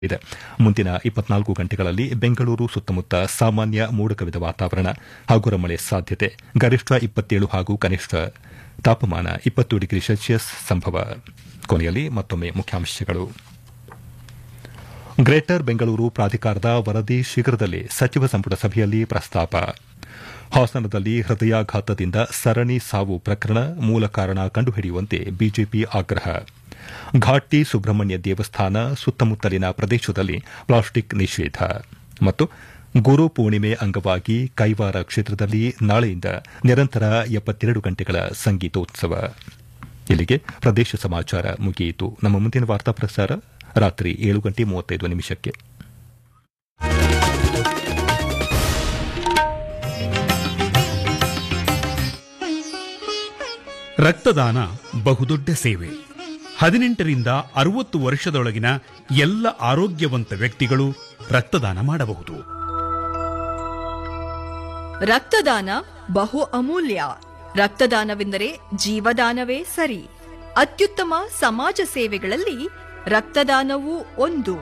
ಇದೆ ಮುಂದಿನ ಇಪ್ಪತ್ನಾಲ್ಕು ಗಂಟೆಗಳಲ್ಲಿ ಬೆಂಗಳೂರು ಸುತ್ತಮುತ್ತ ಸಾಮಾನ್ಯ ಮೋಡ ಕವಿದ ವಾತಾವರಣ ಹಗುರ ಮಳೆ ಸಾಧ್ಯತೆ ಗರಿಷ್ಠ ಇಪ್ಪತ್ತೇಳು ಹಾಗೂ ಕನಿಷ್ಠ ತಾಪಮಾನ ಇಪ್ಪತ್ತು ಡಿಗ್ರಿ ಸೆಲ್ಸಿಯಸ್ ಸಂಭವ ಕೊನೆಯಲ್ಲಿ ಮತ್ತೊಮ್ಮೆ ಮುಖ್ಯಾಂಶಗಳು ಗ್ರೇಟರ್ ಬೆಂಗಳೂರು ಪ್ರಾಧಿಕಾರದ ವರದಿ ಶೀಘ್ರದಲ್ಲೇ ಸಚಿವ ಸಂಪುಟ ಸಭೆಯಲ್ಲಿ ಪ್ರಸ್ತಾಪ ಹಾಸನದಲ್ಲಿ ಹೃದಯಾಘಾತದಿಂದ ಸರಣಿ ಸಾವು ಪ್ರಕರಣ ಮೂಲ ಕಾರಣ ಕಂಡುಹಿಡಿಯುವಂತೆ ಬಿಜೆಪಿ ಆಗ್ರಹ ಘಾಟಿ ಸುಬ್ರಹ್ಮಣ್ಯ ದೇವಸ್ಥಾನ ಸುತ್ತಮುತ್ತಲಿನ ಪ್ರದೇಶದಲ್ಲಿ ಪ್ಲಾಸ್ಟಿಕ್ ನಿಷೇಧ ಮತ್ತು ಗುರು ಪೂರ್ಣಿಮೆ ಅಂಗವಾಗಿ ಕೈವಾರ ಕ್ಷೇತ್ರದಲ್ಲಿ ನಾಳೆಯಿಂದ ನಿರಂತರ ಎಪ್ಪತ್ತೆರಡು ಗಂಟೆಗಳ ಸಂಗೀತೋತ್ಸವ ಇಲ್ಲಿಗೆ ಪ್ರದೇಶ ಸಮಾಚಾರ ಮುಗಿಯಿತು ನಮ್ಮ ಮುಂದಿನ ವಾರ್ತಾ ಪ್ರಸಾರ ರಾತ್ರಿ ಏಳು ಗಂಟೆ ಮೂವತ್ತೈದು ನಿಮಿಷಕ್ಕೆ ರಕ್ತದಾನ ಬಹುದೊಡ್ಡ ಸೇವೆ ಹದಿನೆಂಟರಿಂದ ಅರವತ್ತು ವರ್ಷದೊಳಗಿನ ಎಲ್ಲ ಆರೋಗ್ಯವಂತ ವ್ಯಕ್ತಿಗಳು ರಕ್ತದಾನ ಮಾಡಬಹುದು ರಕ್ತದಾನ ಬಹು ಅಮೂಲ್ಯ ರಕ್ತದಾನವೆಂದರೆ ಜೀವದಾನವೇ ಸರಿ ಅತ್ಯುತ್ತಮ ಸಮಾಜ ಸೇವೆಗಳಲ್ಲಿ ರಕ್ತದಾನವೂ ಒಂದು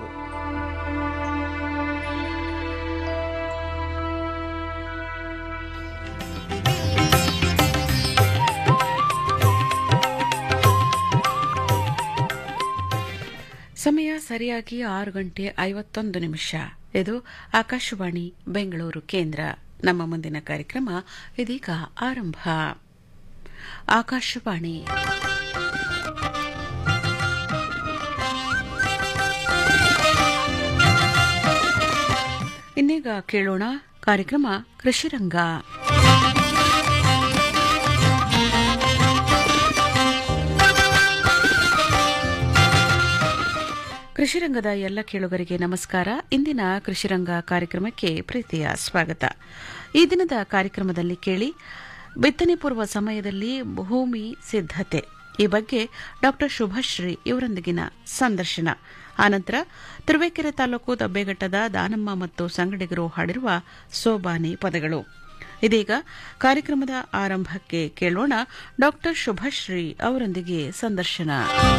ಸಮಯ ಸರಿಯಾಗಿ ಆರು ಗಂಟೆ ಐವತ್ತೊಂದು ನಿಮಿಷ ಇದು ಆಕಾಶವಾಣಿ ಬೆಂಗಳೂರು ಕೇಂದ್ರ ನಮ್ಮ ಮುಂದಿನ ಕಾರ್ಯಕ್ರಮ ಇದೀಗ ಆರಂಭ ಆಕಾಶವಾಣಿ ಇನ್ನೀಗ ಕೇಳೋಣ ಕಾರ್ಯಕ್ರಮ ಕೃಷಿರಂಗ ಕೃಷಿರಂಗದ ಎಲ್ಲ ಕೇಳುಗರಿಗೆ ನಮಸ್ಕಾರ ಇಂದಿನ ಕೃಷಿರಂಗ ಕಾರ್ಯಕ್ರಮಕ್ಕೆ ಪ್ರೀತಿಯ ಸ್ವಾಗತ ಈ ದಿನದ ಕಾರ್ಯಕ್ರಮದಲ್ಲಿ ಕೇಳಿ ಬಿತ್ತನೆ ಪೂರ್ವ ಸಮಯದಲ್ಲಿ ಭೂಮಿ ಸಿದ್ಧತೆ ಈ ಬಗ್ಗೆ ಡಾಕ್ಟರ್ ಶುಭಶ್ರೀ ಇವರೊಂದಿಗಿನ ಸಂದರ್ಶನ ಆನಂತರ ತುರುವೇಕೆರೆ ತಾಲೂಕು ದಬ್ಬೆಘಟ್ಟದ ದಾನಮ್ಮ ಮತ್ತು ಸಂಗಡಿಗರು ಹಾಡಿರುವ ಸೋಬಾನೆ ಪದಗಳು ಇದೀಗ ಕಾರ್ಯಕ್ರಮದ ಆರಂಭಕ್ಕೆ ಕೇಳೋಣ ಡಾಕ್ಟರ್ ಶುಭಶ್ರೀ ಅವರೊಂದಿಗೆ ಸಂದರ್ಶನ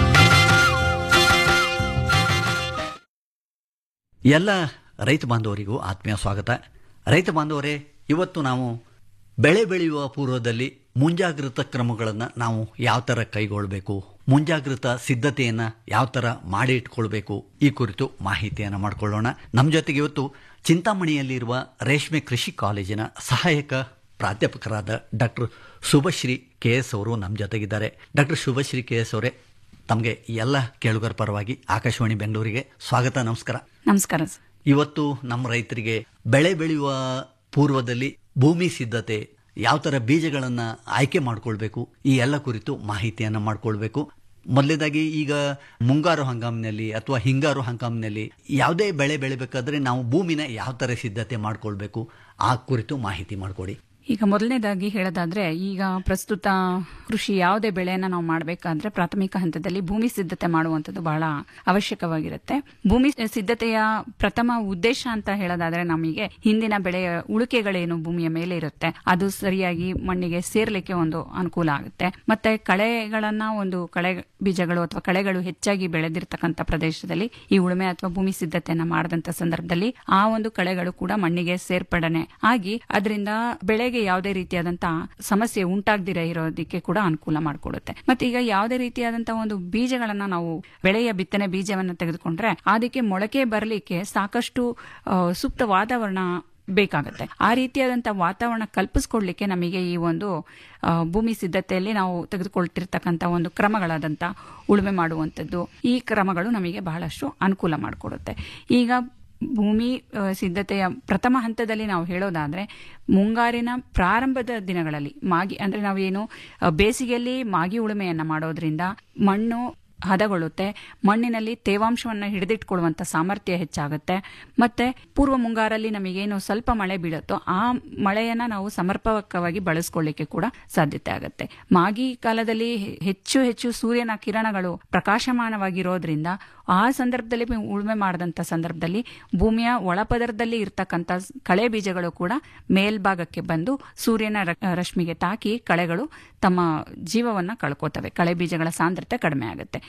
ಎಲ್ಲ ರೈತ ಬಾಂಧವರಿಗೂ ಆತ್ಮೀಯ ಸ್ವಾಗತ ರೈತ ಬಾಂಧವರೇ ಇವತ್ತು ನಾವು ಬೆಳೆ ಬೆಳೆಯುವ ಪೂರ್ವದಲ್ಲಿ ಮುಂಜಾಗೃತ ಕ್ರಮಗಳನ್ನು ನಾವು ಯಾವ ಥರ ಕೈಗೊಳ್ಳಬೇಕು ಮುಂಜಾಗೃತ ಸಿದ್ಧತೆಯನ್ನು ಯಾವ ಥರ ಮಾಡಿ ಇಟ್ಕೊಳ್ಬೇಕು ಈ ಕುರಿತು ಮಾಹಿತಿಯನ್ನು ಮಾಡಿಕೊಳ್ಳೋಣ ನಮ್ಮ ಜೊತೆಗೆ ಇವತ್ತು ಚಿಂತಾಮಣಿಯಲ್ಲಿರುವ ರೇಷ್ಮೆ ಕೃಷಿ ಕಾಲೇಜಿನ ಸಹಾಯಕ ಪ್ರಾಧ್ಯಾಪಕರಾದ ಡಾಕ್ಟರ್ ಶುಭಶ್ರೀ ಕೆ ಎಸ್ ಅವರು ನಮ್ಮ ಜೊತೆಗಿದ್ದಾರೆ ಡಾಕ್ಟರ್ ಶುಭಶ್ರೀ ಕೆ ಎಸ್ ಅವರೇ ತಮಗೆ ಎಲ್ಲ ಕೇಳುಗರ ಪರವಾಗಿ ಆಕಾಶವಾಣಿ ಬೆಂಗಳೂರಿಗೆ ಸ್ವಾಗತ ನಮಸ್ಕಾರ ನಮಸ್ಕಾರ ಸರ್. ಇವತ್ತು ನಮ್ಮ ರೈತರಿಗೆ ಬೆಳೆ ಬೆಳೆಯುವ ಪೂರ್ವದಲ್ಲಿ ಭೂಮಿ ಸಿದ್ಧತೆ ಯಾವ ಥರ ಬೀಜಗಳನ್ನು ಆಯ್ಕೆ ಮಾಡ್ಕೊಳ್ಬೇಕು ಈ ಎಲ್ಲ ಕುರಿತು ಮಾಹಿತಿಯನ್ನು ಮಾಡ್ಕೊಳ್ಬೇಕು ಮೊದಲೇದಾಗಿ ಈಗ ಮುಂಗಾರು ಹಂಗಾಮಿನಲ್ಲಿ ಅಥವಾ ಹಿಂಗಾರು ಹಂಗಾಮಿನಲ್ಲಿ ಯಾವುದೇ ಬೆಳೆ ಬೆಳಿಬೇಕಾದ್ರೆ ನಾವು ಭೂಮಿನ ಯಾವ ಥರ ಸಿದ್ಧತೆ ಮಾಡ್ಕೊಳ್ಬೇಕು ಆ ಕುರಿತು ಮಾಹಿತಿ ಮಾಡಿಕೊಡಿ ಈಗ ಮೊದಲನೇದಾಗಿ ಹೇಳೋದಾದ್ರೆ ಈಗ ಪ್ರಸ್ತುತ ಕೃಷಿ ಯಾವುದೇ ಬೆಳೆಯನ್ನ ನಾವು ಮಾಡಬೇಕಾದ್ರೆ ಪ್ರಾಥಮಿಕ ಹಂತದಲ್ಲಿ ಭೂಮಿ ಸಿದ್ಧತೆ ಮಾಡುವಂಥದ್ದು ಬಹಳ ಅವಶ್ಯಕವಾಗಿರುತ್ತೆ ಭೂಮಿ ಸಿದ್ಧತೆಯ ಪ್ರಥಮ ಉದ್ದೇಶ ಅಂತ ಹೇಳೋದಾದ್ರೆ ನಮಗೆ ಹಿಂದಿನ ಬೆಳೆಯ ಉಳಿಕೆಗಳೇನು ಭೂಮಿಯ ಮೇಲೆ ಇರುತ್ತೆ ಅದು ಸರಿಯಾಗಿ ಮಣ್ಣಿಗೆ ಸೇರ್ಲಿಕ್ಕೆ ಒಂದು ಅನುಕೂಲ ಆಗುತ್ತೆ ಮತ್ತೆ ಕಳೆಗಳನ್ನ ಒಂದು ಕಳೆ ಬೀಜಗಳು ಅಥವಾ ಕಳೆಗಳು ಹೆಚ್ಚಾಗಿ ಬೆಳೆದಿರ್ತಕ್ಕಂಥ ಪ್ರದೇಶದಲ್ಲಿ ಈ ಉಳುಮೆ ಅಥವಾ ಭೂಮಿ ಸಿದ್ಧತೆಯನ್ನ ಮಾಡದಂತ ಸಂದರ್ಭದಲ್ಲಿ ಆ ಒಂದು ಕಳೆಗಳು ಕೂಡ ಮಣ್ಣಿಗೆ ಸೇರ್ಪಡನೆ ಆಗಿ ಅದರಿಂದ ಬೆಳೆಗೆ ಯಾವುದೇ ರೀತಿಯಾದಂತಹ ಸಮಸ್ಯೆ ಉಂಟಾಗದಿರ ಇರೋದಕ್ಕೆ ಕೂಡ ಅನುಕೂಲ ಮಾಡಿಕೊಡುತ್ತೆ ಮತ್ತೆ ಈಗ ಯಾವುದೇ ರೀತಿಯಾದಂತಹ ಒಂದು ಬೀಜಗಳನ್ನ ನಾವು ಬೆಳೆಯ ಬಿತ್ತನೆ ಬೀಜವನ್ನ ತೆಗೆದುಕೊಂಡ್ರೆ ಅದಕ್ಕೆ ಮೊಳಕೆ ಬರಲಿಕ್ಕೆ ಸಾಕಷ್ಟು ಆ, ಸೂಕ್ತ ವಾತಾವರಣ ಬೇಕಾಗುತ್ತೆ ಆ ರೀತಿಯಾದಂತಹ ವಾತಾವರಣ ಕಲ್ಪಿಸ್ಕೊಡ್ಲಿಕ್ಕೆ ನಮಗೆ ಈ ಒಂದು ಆ, ಭೂಮಿ ಸಿದ್ಧತೆಯಲ್ಲಿ ನಾವು ತೆಗೆದುಕೊಳ್ತಿರ್ತಕ್ಕಂಥ ಒಂದು ಕ್ರಮಗಳಾದಂಥ ಉಳುಮೆ ಮಾಡುವಂಥದ್ದು ಈ ಕ್ರಮಗಳು ನಮಗೆ ಬಹಳಷ್ಟು ಅನುಕೂಲ ಮಾಡಿಕೊಡುತ್ತೆ ಈಗ ಭೂಮಿ ಆ, ಸಿದ್ಧತೆಯ ಪ್ರಥಮ ಹಂತದಲ್ಲಿ ನಾವು ಹೇಳೋದಾದ್ರೆ ಮುಂಗಾರಿನ ಪ್ರಾರಂಭದ ದಿನಗಳಲ್ಲಿ ಮಾಗಿ ಅಂದ್ರೆ ನಾವೇನು ಆ, ಬೇಸಿಗೆಯಲ್ಲಿ ಮಾಗಿ ಉಳುಮೆಯನ್ನ ಮಾಡೋದ್ರಿಂದ ಮಣ್ಣು ಹದಗೊಳ್ಳುತ್ತೆ ಮಣ್ಣಿನಲ್ಲಿ ತೇವಾಂಶವನ್ನು ಹಿಡಿದಿಟ್ಕೊಳ್ಳುವಂತ ಸಾಮರ್ಥ್ಯ ಹೆಚ್ಚಾಗುತ್ತೆ ಮತ್ತೆ ಪೂರ್ವ ಮುಂಗಾರಲ್ಲಿ ನಮಗೇನು ಸ್ವಲ್ಪ ಮಳೆ ಬೀಳುತ್ತೋ ಆ ಮಳೆಯನ್ನ ನಾವು ಸಮರ್ಪಕವಾಗಿ ಬಳಸ್ಕೊಳ್ಳಿಕ್ಕೆ ಕೂಡ ಸಾಧ್ಯತೆ ಆಗುತ್ತೆ ಮಾಗಿ ಕಾಲದಲ್ಲಿ ಹೆಚ್ಚು ಹೆಚ್ಚು ಸೂರ್ಯನ ಕಿರಣಗಳು ಪ್ರಕಾಶಮಾನವಾಗಿರೋದ್ರಿಂದ ಆ ಸಂದರ್ಭದಲ್ಲಿ ಉಳುಮೆ ಮಾಡಿದಂಥ ಸಂದರ್ಭದಲ್ಲಿ ಭೂಮಿಯ ಒಳಪದರದಲ್ಲಿ ಇರ್ತಕ್ಕಂಥ ಕಳೆ ಬೀಜಗಳು ಕೂಡ ಮೇಲ್ಭಾಗಕ್ಕೆ ಬಂದು ಸೂರ್ಯನ ರ- ರಶ್ಮಿಗೆ ತಾಕಿ ಕಳೆಗಳು ತಮ್ಮ ಜೀವವನ್ನ ಕಳ್ಕೋತವೆ ಕಳೆ ಬೀಜಗಳ ಸಾಂದ್ರತೆ ಕಡಿಮೆ ಆಗುತ್ತೆ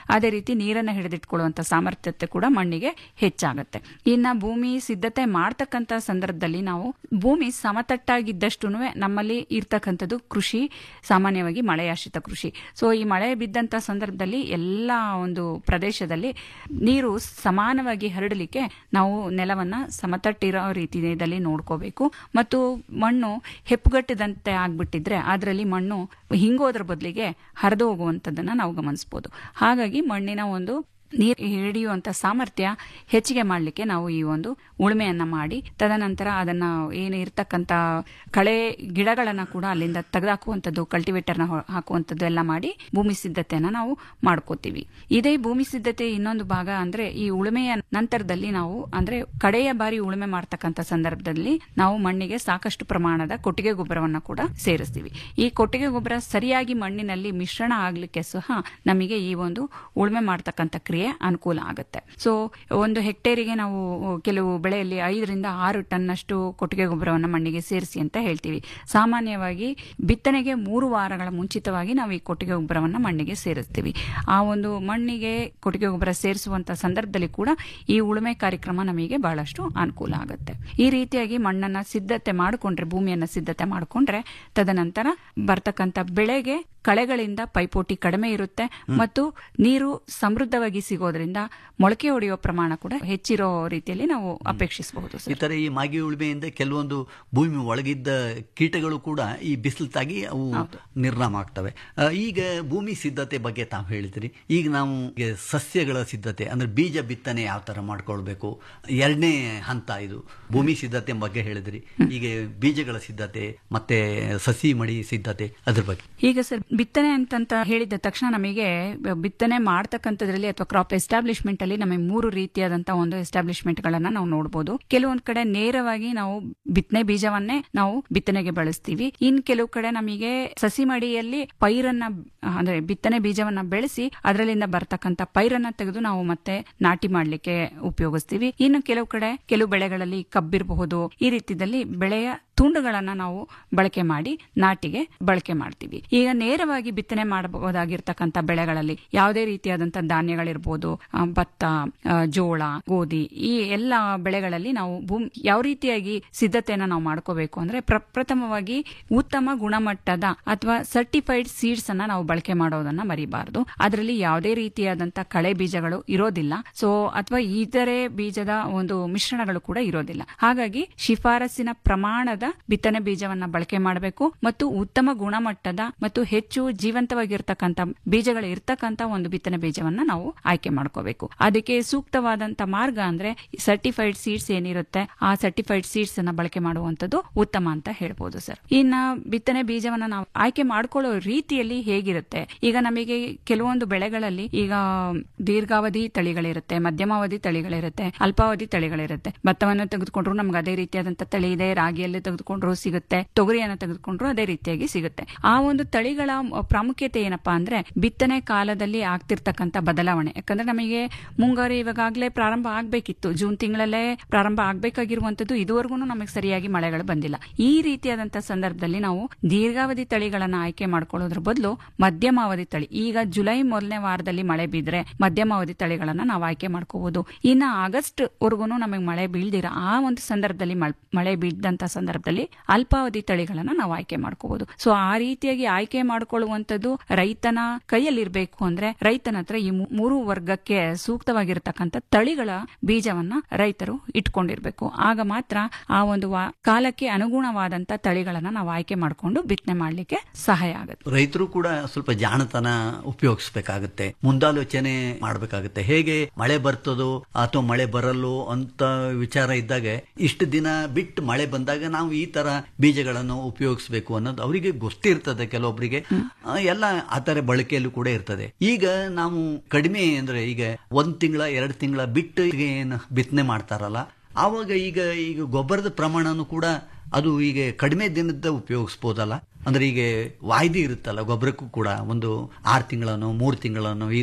ಅದೇ ರೀತಿ ನೀರನ್ನ ಹಿಡಿದಿಟ್ಕೊಳ್ಳುವಂತ ಸಾಮರ್ಥ್ಯತೆ ಕೂಡ ಮಣ್ಣಿಗೆ ಹೆಚ್ಚಾಗುತ್ತೆ ಇನ್ನ ಭೂಮಿ ಸಿದ್ಧತೆ ಮಾಡ್ತಕ್ಕಂತ ಸಂದರ್ಭದಲ್ಲಿ ನಾವು ಭೂಮಿ ಸಮತಟ್ಟಾಗಿದ್ದಷ್ಟು ನಮ್ಮಲ್ಲಿ ಇರ್ತಕ್ಕಂಥದ್ದು ಕೃಷಿ ಸಾಮಾನ್ಯವಾಗಿ ಮಳೆಯಾಶ್ರಿತ ಕೃಷಿ ಸೊ ಈ ಮಳೆ ಬಿದ್ದಂತ ಸಂದರ್ಭದಲ್ಲಿ ಎಲ್ಲ ಒಂದು ಪ್ರದೇಶದಲ್ಲಿ ನೀರು ಸಮಾನವಾಗಿ ಹರಡಲಿಕ್ಕೆ ನಾವು ನೆಲವನ್ನ ಸಮತಟ್ಟಿರೋ ರೀತಿಯಲ್ಲಿ ನೋಡ್ಕೋಬೇಕು ಮತ್ತು ಮಣ್ಣು ಹೆಪ್ಪುಗಟ್ಟಿದಂತೆ ಆಗ್ಬಿಟ್ಟಿದ್ರೆ ಅದರಲ್ಲಿ ಮಣ್ಣು ಹಿಂಗೋದ್ರ ಬದಲಿಗೆ ಹರಿದು ಹೋಗುವಂಥದ್ದನ್ನ ನಾವು ಗಮನಿಸಬಹುದು ಹಾಗಾಗಿ ಮಣ್ಣಿನ ಒಂದು ನೀರು ಹಿಡಿಯುವಂತ ಸಾಮರ್ಥ್ಯ ಹೆಚ್ಚಿಗೆ ಮಾಡಲಿಕ್ಕೆ ನಾವು ಈ ಒಂದು ಉಳುಮೆಯನ್ನ ಮಾಡಿ ತದನಂತರ ಅದನ್ನ ಏನು ಇರ್ತಕ್ಕಂತ ಕಳೆ ಗಿಡಗಳನ್ನ ಕೂಡ ಅಲ್ಲಿಂದ ತೆಗೆದಾಕುವಂಥದ್ದು ಕಲ್ಟಿವೇಟರ್ನ ಹಾಕುವಂಥದ್ದು ಎಲ್ಲ ಮಾಡಿ ಭೂಮಿ ಸಿದ್ಧತೆಯನ್ನ ನಾವು ಮಾಡ್ಕೋತೀವಿ ಇದೇ ಭೂಮಿ ಸಿದ್ಧತೆ ಇನ್ನೊಂದು ಭಾಗ ಅಂದ್ರೆ ಈ ಉಳುಮೆಯ ನಂತರದಲ್ಲಿ ನಾವು ಅಂದ್ರೆ ಕಡೆಯ ಬಾರಿ ಉಳುಮೆ ಮಾಡ್ತಕ್ಕಂಥ ಸಂದರ್ಭದಲ್ಲಿ ನಾವು ಮಣ್ಣಿಗೆ ಸಾಕಷ್ಟು ಪ್ರಮಾಣದ ಕೊಟ್ಟಿಗೆ ಗೊಬ್ಬರವನ್ನ ಕೂಡ ಸೇರಿಸ್ತೀವಿ ಈ ಕೊಟ್ಟಿಗೆ ಗೊಬ್ಬರ ಸರಿಯಾಗಿ ಮಣ್ಣಿನಲ್ಲಿ ಮಿಶ್ರಣ ಆಗ್ಲಿಕ್ಕೆ ಸಹ ನಮಗೆ ಈ ಒಂದು ಉಳುಮೆ ಮಾಡ್ತಕ್ಕಂಥ ಕ್ರಿಯೆ ಅನುಕೂಲ ಆಗುತ್ತೆ ಸೊ ಒಂದು ಹೆಕ್ಟೇರಿಗೆ ನಾವು ಕೆಲವು ಬೆಳೆಯಲ್ಲಿ ಐದರಿಂದ ಆರು ಟನ್ ಅಷ್ಟು ಕೊಟ್ಟಿಗೆ ಗೊಬ್ಬರವನ್ನು ಮಣ್ಣಿಗೆ ಸೇರಿಸಿ ಅಂತ ಹೇಳ್ತೀವಿ ಸಾಮಾನ್ಯವಾಗಿ ಬಿತ್ತನೆಗೆ ಮೂರು ವಾರಗಳ ಮುಂಚಿತವಾಗಿ ನಾವು ಈ ಕೊಟ್ಟಿಗೆ ಗೊಬ್ಬರವನ್ನು ಮಣ್ಣಿಗೆ ಸೇರಿಸ್ತೀವಿ ಆ ಒಂದು ಮಣ್ಣಿಗೆ ಕೊಟ್ಟಿಗೆ ಗೊಬ್ಬರ ಸೇರಿಸುವಂತ ಸಂದರ್ಭದಲ್ಲಿ ಕೂಡ ಈ ಉಳುಮೆ ಕಾರ್ಯಕ್ರಮ ನಮಗೆ ಬಹಳಷ್ಟು ಅನುಕೂಲ ಆಗುತ್ತೆ ಈ ರೀತಿಯಾಗಿ ಮಣ್ಣನ್ನ ಸಿದ್ಧತೆ ಮಾಡಿಕೊಂಡ್ರೆ ಭೂಮಿಯನ್ನ ಸಿದ್ಧತೆ ಮಾಡಿಕೊಂಡ್ರೆ ತದನಂತರ ಬರ್ತಕ್ಕಂಥ ಬೆಳೆಗೆ ಕಳೆಗಳಿಂದ ಪೈಪೋಟಿ ಕಡಿಮೆ ಇರುತ್ತೆ ಮತ್ತು ನೀರು ಸಮೃದ್ಧವಾಗಿ ಸಿಗೋದ್ರಿಂದ ಮೊಳಕೆ ಹೊಡೆಯುವ ಪ್ರಮಾಣ ಕೂಡ ಹೆಚ್ಚಿರೋ ರೀತಿಯಲ್ಲಿ ನಾವು ಅಪೇಕ್ಷಿಸಬಹುದು ಈ ತರ ಈ ಮಾಗಿ ಉಳುಮೆಯಿಂದ ಕೆಲವೊಂದು ಭೂಮಿ ಒಳಗಿದ್ದ ಕೀಟಗಳು ಕೂಡ ಈ ಬಿಸಿಲು ತಾಗಿ ಅವು ನಿರ್ನಾಮ ಆಗ್ತವೆ ಆ, ಈಗ ಭೂಮಿ ಸಿದ್ಧತೆ ಬಗ್ಗೆ ತಾವು ಹೇಳಿದ್ರಿ ಈಗ ನಾವು ಈಗ ಸಸ್ಯಗಳ ಸಿದ್ಧತೆ ಅಂದ್ರೆ ಬೀಜ ಬಿತ್ತನೆ ಯಾವ ತರ ಮಾಡ್ಕೊಳ್ಬೇಕು ಎರಡನೇ ಹಂತ ಇದು ಭೂಮಿ ಸಿದ್ಧತೆ ಬಗ್ಗೆ ಹೇಳಿದ್ರಿ ಈಗ ಬೀಜಗಳ ಸಿದ್ಧತೆ ಮತ್ತೆ ಸಸಿ ಮಡಿ ಸಿದ್ಧತೆ ಅದ್ರ ಬಗ್ಗೆ ಈಗ ಸರ್ ಬಿತ್ತನೆ ಅಂತಂತ ಹೇಳಿದ ತಕ್ಷಣ ನಮಗೆ ಬಿತ್ತನೆ ಮಾಡ್ತಕ್ಕಂಥದ್ರಲ್ಲಿ ಅಥವಾ ಕ್ರಾಪ್ ಎಸ್ಟಾಬ್ಲಿಷ್ಮೆಂಟ್ ಅಲ್ಲಿ ನಮಗೆ ಮೂರು ರೀತಿಯಾದಂತಹ ಒಂದು ಎಸ್ಟಾಬ್ಲಿಷ್ಮೆಂಟ್ ಗಳನ್ನ ನಾವು ನೋಡಬಹುದು ಕೆಲವೊಂದ್ ಕಡೆ ನೇರವಾಗಿ ನಾವು ಬಿತ್ತನೆ ಬೀಜವನ್ನೇ ನಾವು ಬಿತ್ತನೆಗೆ ಬಳಸ್ತೀವಿ ಇನ್ ಕೆಲವು ಕಡೆ ನಮಗೆ ಸಸಿ ಮಡಿಯಲ್ಲಿ ಪೈರನ್ನ ಅಂದ್ರೆ ಬಿತ್ತನೆ ಬೀಜವನ್ನ ಬೆಳೆಸಿ ಅದರಲ್ಲಿಂದ ಬರ್ತಕ್ಕಂಥ ಪೈರನ್ನ ತೆಗೆದು ನಾವು ಮತ್ತೆ ನಾಟಿ ಮಾಡ್ಲಿಕ್ಕೆ ಉಪಯೋಗಿಸ್ತೀವಿ ಇನ್ನು ಕೆಲವು ಕಡೆ ಕೆಲವು ಬೆಳೆಗಳಲ್ಲಿ ಕಬ್ಬಿರಬಹುದು ಈ ರೀತಿಯಲ್ಲಿ ಬೆಳೆಯ ತುಂಡುಗಳನ್ನ ನಾವು ಬಳಕೆ ಮಾಡಿ ನಾಟಿಗೆ ಬಳಕೆ ಮಾಡ್ತೀವಿ ಈಗ ನೇರವಾಗಿ ಬಿತ್ತನೆ ಮಾಡಬಹುದಾಗಿರ್ತಕ್ಕಂಥ ಬೆಳೆಗಳಲ್ಲಿ ಯಾವುದೇ ರೀತಿಯಾದಂತಹ ಧಾನ್ಯಗಳಿರ್ಬೋದು ಆ, ಭತ್ತ ಆ, ಜೋಳ ಗೋಧಿ ಈ ಎಲ್ಲ ಬೆಳೆಗಳಲ್ಲಿ ನಾವು ಭೂಮಿ ಯಾವ ರೀತಿಯಾಗಿ ಸಿದ್ಧತೆಯನ್ನ ನಾವು ಮಾಡ್ಕೋಬೇಕು ಅಂದ್ರೆ ಪ್ರ- ಪ್ರಥಮವಾಗಿ ಉತ್ತಮ ಗುಣಮಟ್ಟದ ಅಥವಾ ಸರ್ಟಿಫೈಡ್ ಸೀಡ್ಸ್ ಅನ್ನ ನಾವು ಬಳಕೆ ಮಾಡೋದನ್ನ ಮರಿಬಾರದು ಅದರಲ್ಲಿ ಯಾವುದೇ ರೀತಿಯಾದಂತಹ ಕಳೆ ಬೀಜಗಳು ಇರೋದಿಲ್ಲ ಸೊ ಅಥವಾ ಇತರೆ ಬೀಜದ ಒಂದು ಮಿಶ್ರಣಗಳು ಕೂಡ ಇರೋದಿಲ್ಲ ಹಾಗಾಗಿ ಶಿಫಾರಸಿನ ಪ್ರಮಾಣದ ಬಿತ್ತನೆ ಬೀಜವನ್ನ ಬಳಕೆ ಮಾಡಬೇಕು ಮತ್ತು ಉತ್ತಮ ಗುಣಮಟ್ಟದ ಮತ್ತು ಹೆಚ್ಚು ಜೀವಂತವಾಗಿರ್ತಕ್ಕಂಥ ಬೀಜಗಳು ಇರ್ತಕ್ಕಂಥ ಒಂದು ಬಿತ್ತನೆ ಬೀಜವನ್ನ ನಾವು ಆಯ್ಕೆ ಮಾಡ್ಕೋಬೇಕು ಅದಕ್ಕೆ ಸೂಕ್ತವಾದಂತ ಮಾರ್ಗ ಅಂದ್ರೆ ಸರ್ಟಿಫೈಡ್ ಸೀಡ್ಸ್ ಏನಿರುತ್ತೆ ಆ ಸರ್ಟಿಫೈಡ್ ಸೀಡ್ಸ್ ಅನ್ನ ಬಳಕೆ ಮಾಡುವಂತದ್ದು ಉತ್ತಮ ಅಂತ ಹೇಳ್ಬೋದು ಸರ್ ಇನ್ನ ಬಿತ್ತನೆ ಬೀಜವನ್ನ ನಾವು ಆಯ್ಕೆ ಮಾಡ್ಕೊಳ್ಳೋ ರೀತಿಯಲ್ಲಿ ಹೇಗಿರುತ್ತೆ ಈಗ ನಮಗೆ ಕೆಲವೊಂದು ಬೆಳೆಗಳಲ್ಲಿ ಈಗ ದೀರ್ಘಾವಧಿ ತಳಿಗಳಿರುತ್ತೆ ಮಧ್ಯಮಾವಧಿ ತಳಿಗಳಿರುತ್ತೆ ಅಲ್ಪಾವಧಿ ತಳಿಗಳಿರುತ್ತೆ ಭತ್ತವನ್ನು ತೆಗೆದುಕೊಂಡ್ರು ನಮ್ಗೆ ಅದೇ ರೀತಿಯಾದಂತ ತಳಿ ಇದೆ ರಾಗಿಯಲ್ಲಿ ತೆಗೆದುಕೊಂಡ್ರು ಸಿಗುತ್ತೆ ತೊಗರಿಯನ್ನು ತೆಗೆದುಕೊಂಡ್ರು ಅದೇ ರೀತಿಯಾಗಿ ಸಿಗುತ್ತೆ ಆ ಒಂದು ತಳಿಗಳ ಪ್ರಾಮುಖ್ಯತೆ ಏನಪ್ಪಾ ಅಂದ್ರೆ ಬಿತ್ತನೆ ಕಾಲದಲ್ಲಿ ಆಗ್ತಿರ್ತಕ್ಕಂಥ ಬದಲಾವಣೆ ಯಾಕಂದ್ರೆ ನಮಗೆ ಮುಂಗಾರು ಇವಾಗಲೇ ಪ್ರಾರಂಭ ಆಗ್ಬೇಕಿತ್ತು ಜೂನ್ ತಿಂಗಳಲ್ಲೇ ಪ್ರಾರಂಭ ಆಗ್ಬೇಕಾಗಿರುವಂತದ್ದು ಇದುವರೆಗೂ ನಮಗೆ ಸರಿಯಾಗಿ ಮಳೆಗಳು ಬಂದಿಲ್ಲ ಈ ರೀತಿಯಾದಂತಹ ಸಂದರ್ಭದಲ್ಲಿ ನಾವು ದೀರ್ಘಾವಧಿ ತಳಿಗಳನ್ನ ಆಯ್ಕೆ ಮಾಡ್ಕೊಳ್ಳೋದ್ರ ಬದಲು ಮಧ್ಯಮಾವಧಿ ತಳಿ ಈಗ ಜುಲೈ ಮೊದಲನೇ ವಾರದಲ್ಲಿ ಮಳೆ ಬಿದ್ರೆ ಮಧ್ಯಮಾವಧಿ ತಳಿಗಳನ್ನ ನಾವು ಆಯ್ಕೆ ಮಾಡ್ಕೋಬಹುದು ಇನ್ನ ಆಗಸ್ಟ್ ವರ್ಗು ನಮಗೆ ಮಳೆ ಬೀಳ್ದಿರ ಆ ಒಂದು ಸಂದರ್ಭದಲ್ಲಿ ಮಳ್- ಮಳೆ ಬೀಳ್ದಂತ ಸಂದರ್ಭದಲ್ಲಿ ಅಲ್ಪಾವಧಿ ತಳಿಗಳನ್ನ ನಾವು ಆಯ್ಕೆ ಮಾಡ್ಕೋಬಹುದು ಸೊ ಆ ರೀತಿಯಾಗಿ ಆಯ್ಕೆ ಮಾಡ್ಕೊಳ್ಳುವಂತದ್ದು ರೈತನ ಕೈಯಲ್ಲಿರ್ಬೇಕು ಅಂದ್ರೆ ರೈತನ ಹತ್ರ ಈ ಮೂ- ಮೂರು ವರ್ಗಕ್ಕೆ ಸೂಕ್ತವಾಗಿರ್ತಕ್ಕಂಥ ತಳಿಗಳ ಬೀಜವನ್ನ ರೈತರು ಇಟ್ಕೊಂಡಿರ್ಬೇಕು ಆಗ ಮಾತ್ರ ಆ ಒಂದು ವಾ- ಕಾಲಕ್ಕೆ ಅನುಗುಣವಾದಂತ ತಳಿಗಳನ್ನ ನಾವು ಆಯ್ಕೆ ಮಾಡ್ಕೊಂಡು ಬಿತ್ತನೆ ಮಾಡ್ಲಿಕ್ಕೆ ಸಹಾಯ ಆಗುತ್ತೆ ರೈತರು ಕೂಡ ಸ್ವಲ್ಪ ಜಾಣತನ ಉಪಯೋಗಿಸ್ಬೇಕಾಗತ್ತೆ ಮುಂದಾಲೋಚನೆ ಮಾಡ್ಬೇಕಾಗತ್ತೆ ಹೇಗೆ ಮಳೆ ಬರ್ತದೋ ಅಥವಾ ಮಳೆ ಬರಲ್ಲೋ ಅಂತ ವಿಚಾರ ಇದ್ದಾಗ ಇಷ್ಟು ದಿನ ಬಿಟ್ಟು ಮಳೆ ಬಂದಾಗ ನಾವು ಈ ತರ ಬೀಜಗಳನ್ನು ಉಪಯೋಗಿಸ್ಬೇಕು ಅನ್ನೋದು ಅವರಿಗೆ ಗೊತ್ತಿರ್ತದೆ ಕೆಲವೊಬ್ಬರಿಗೆ ಆ, ಎಲ್ಲ ಆ ತರ ಬಳಕೆಯಲ್ಲೂ ಕೂಡ ಇರ್ತದೆ ಈಗ ನಾವು ಕಡಿಮೆ ಅಂದ್ರೆ ಈಗ ಒಂದ್ ತಿಂಗಳ ಎರಡು ತಿಂಗಳ ಬಿಟ್ಟು ಈಗ ಏನು ಬಿತ್ತನೆ ಮಾಡ್ತಾರಲ್ಲ ಆವಾಗ ಈಗ ಈಗ ಗೊಬ್ಬರದ ಪ್ರಮಾಣನೂ ಕೂಡ ಅದು ಈಗ ಕಡಿಮೆ ದಿನದ ಉಪಯೋಗಿಸ್ಬೋದಲ್ಲ ಅಂದ್ರೆ ಈಗ ವಾಯ್ದೆ ಇರುತ್ತಲ್ಲ ಗೊಬ್ಬರಕ್ಕೂ ಕೂಡ ಒಂದು ಆರು ತಿಂಗಳನ್ನು ಮೂರು ತಿಂಗಳನ್ನು ಈ ತರ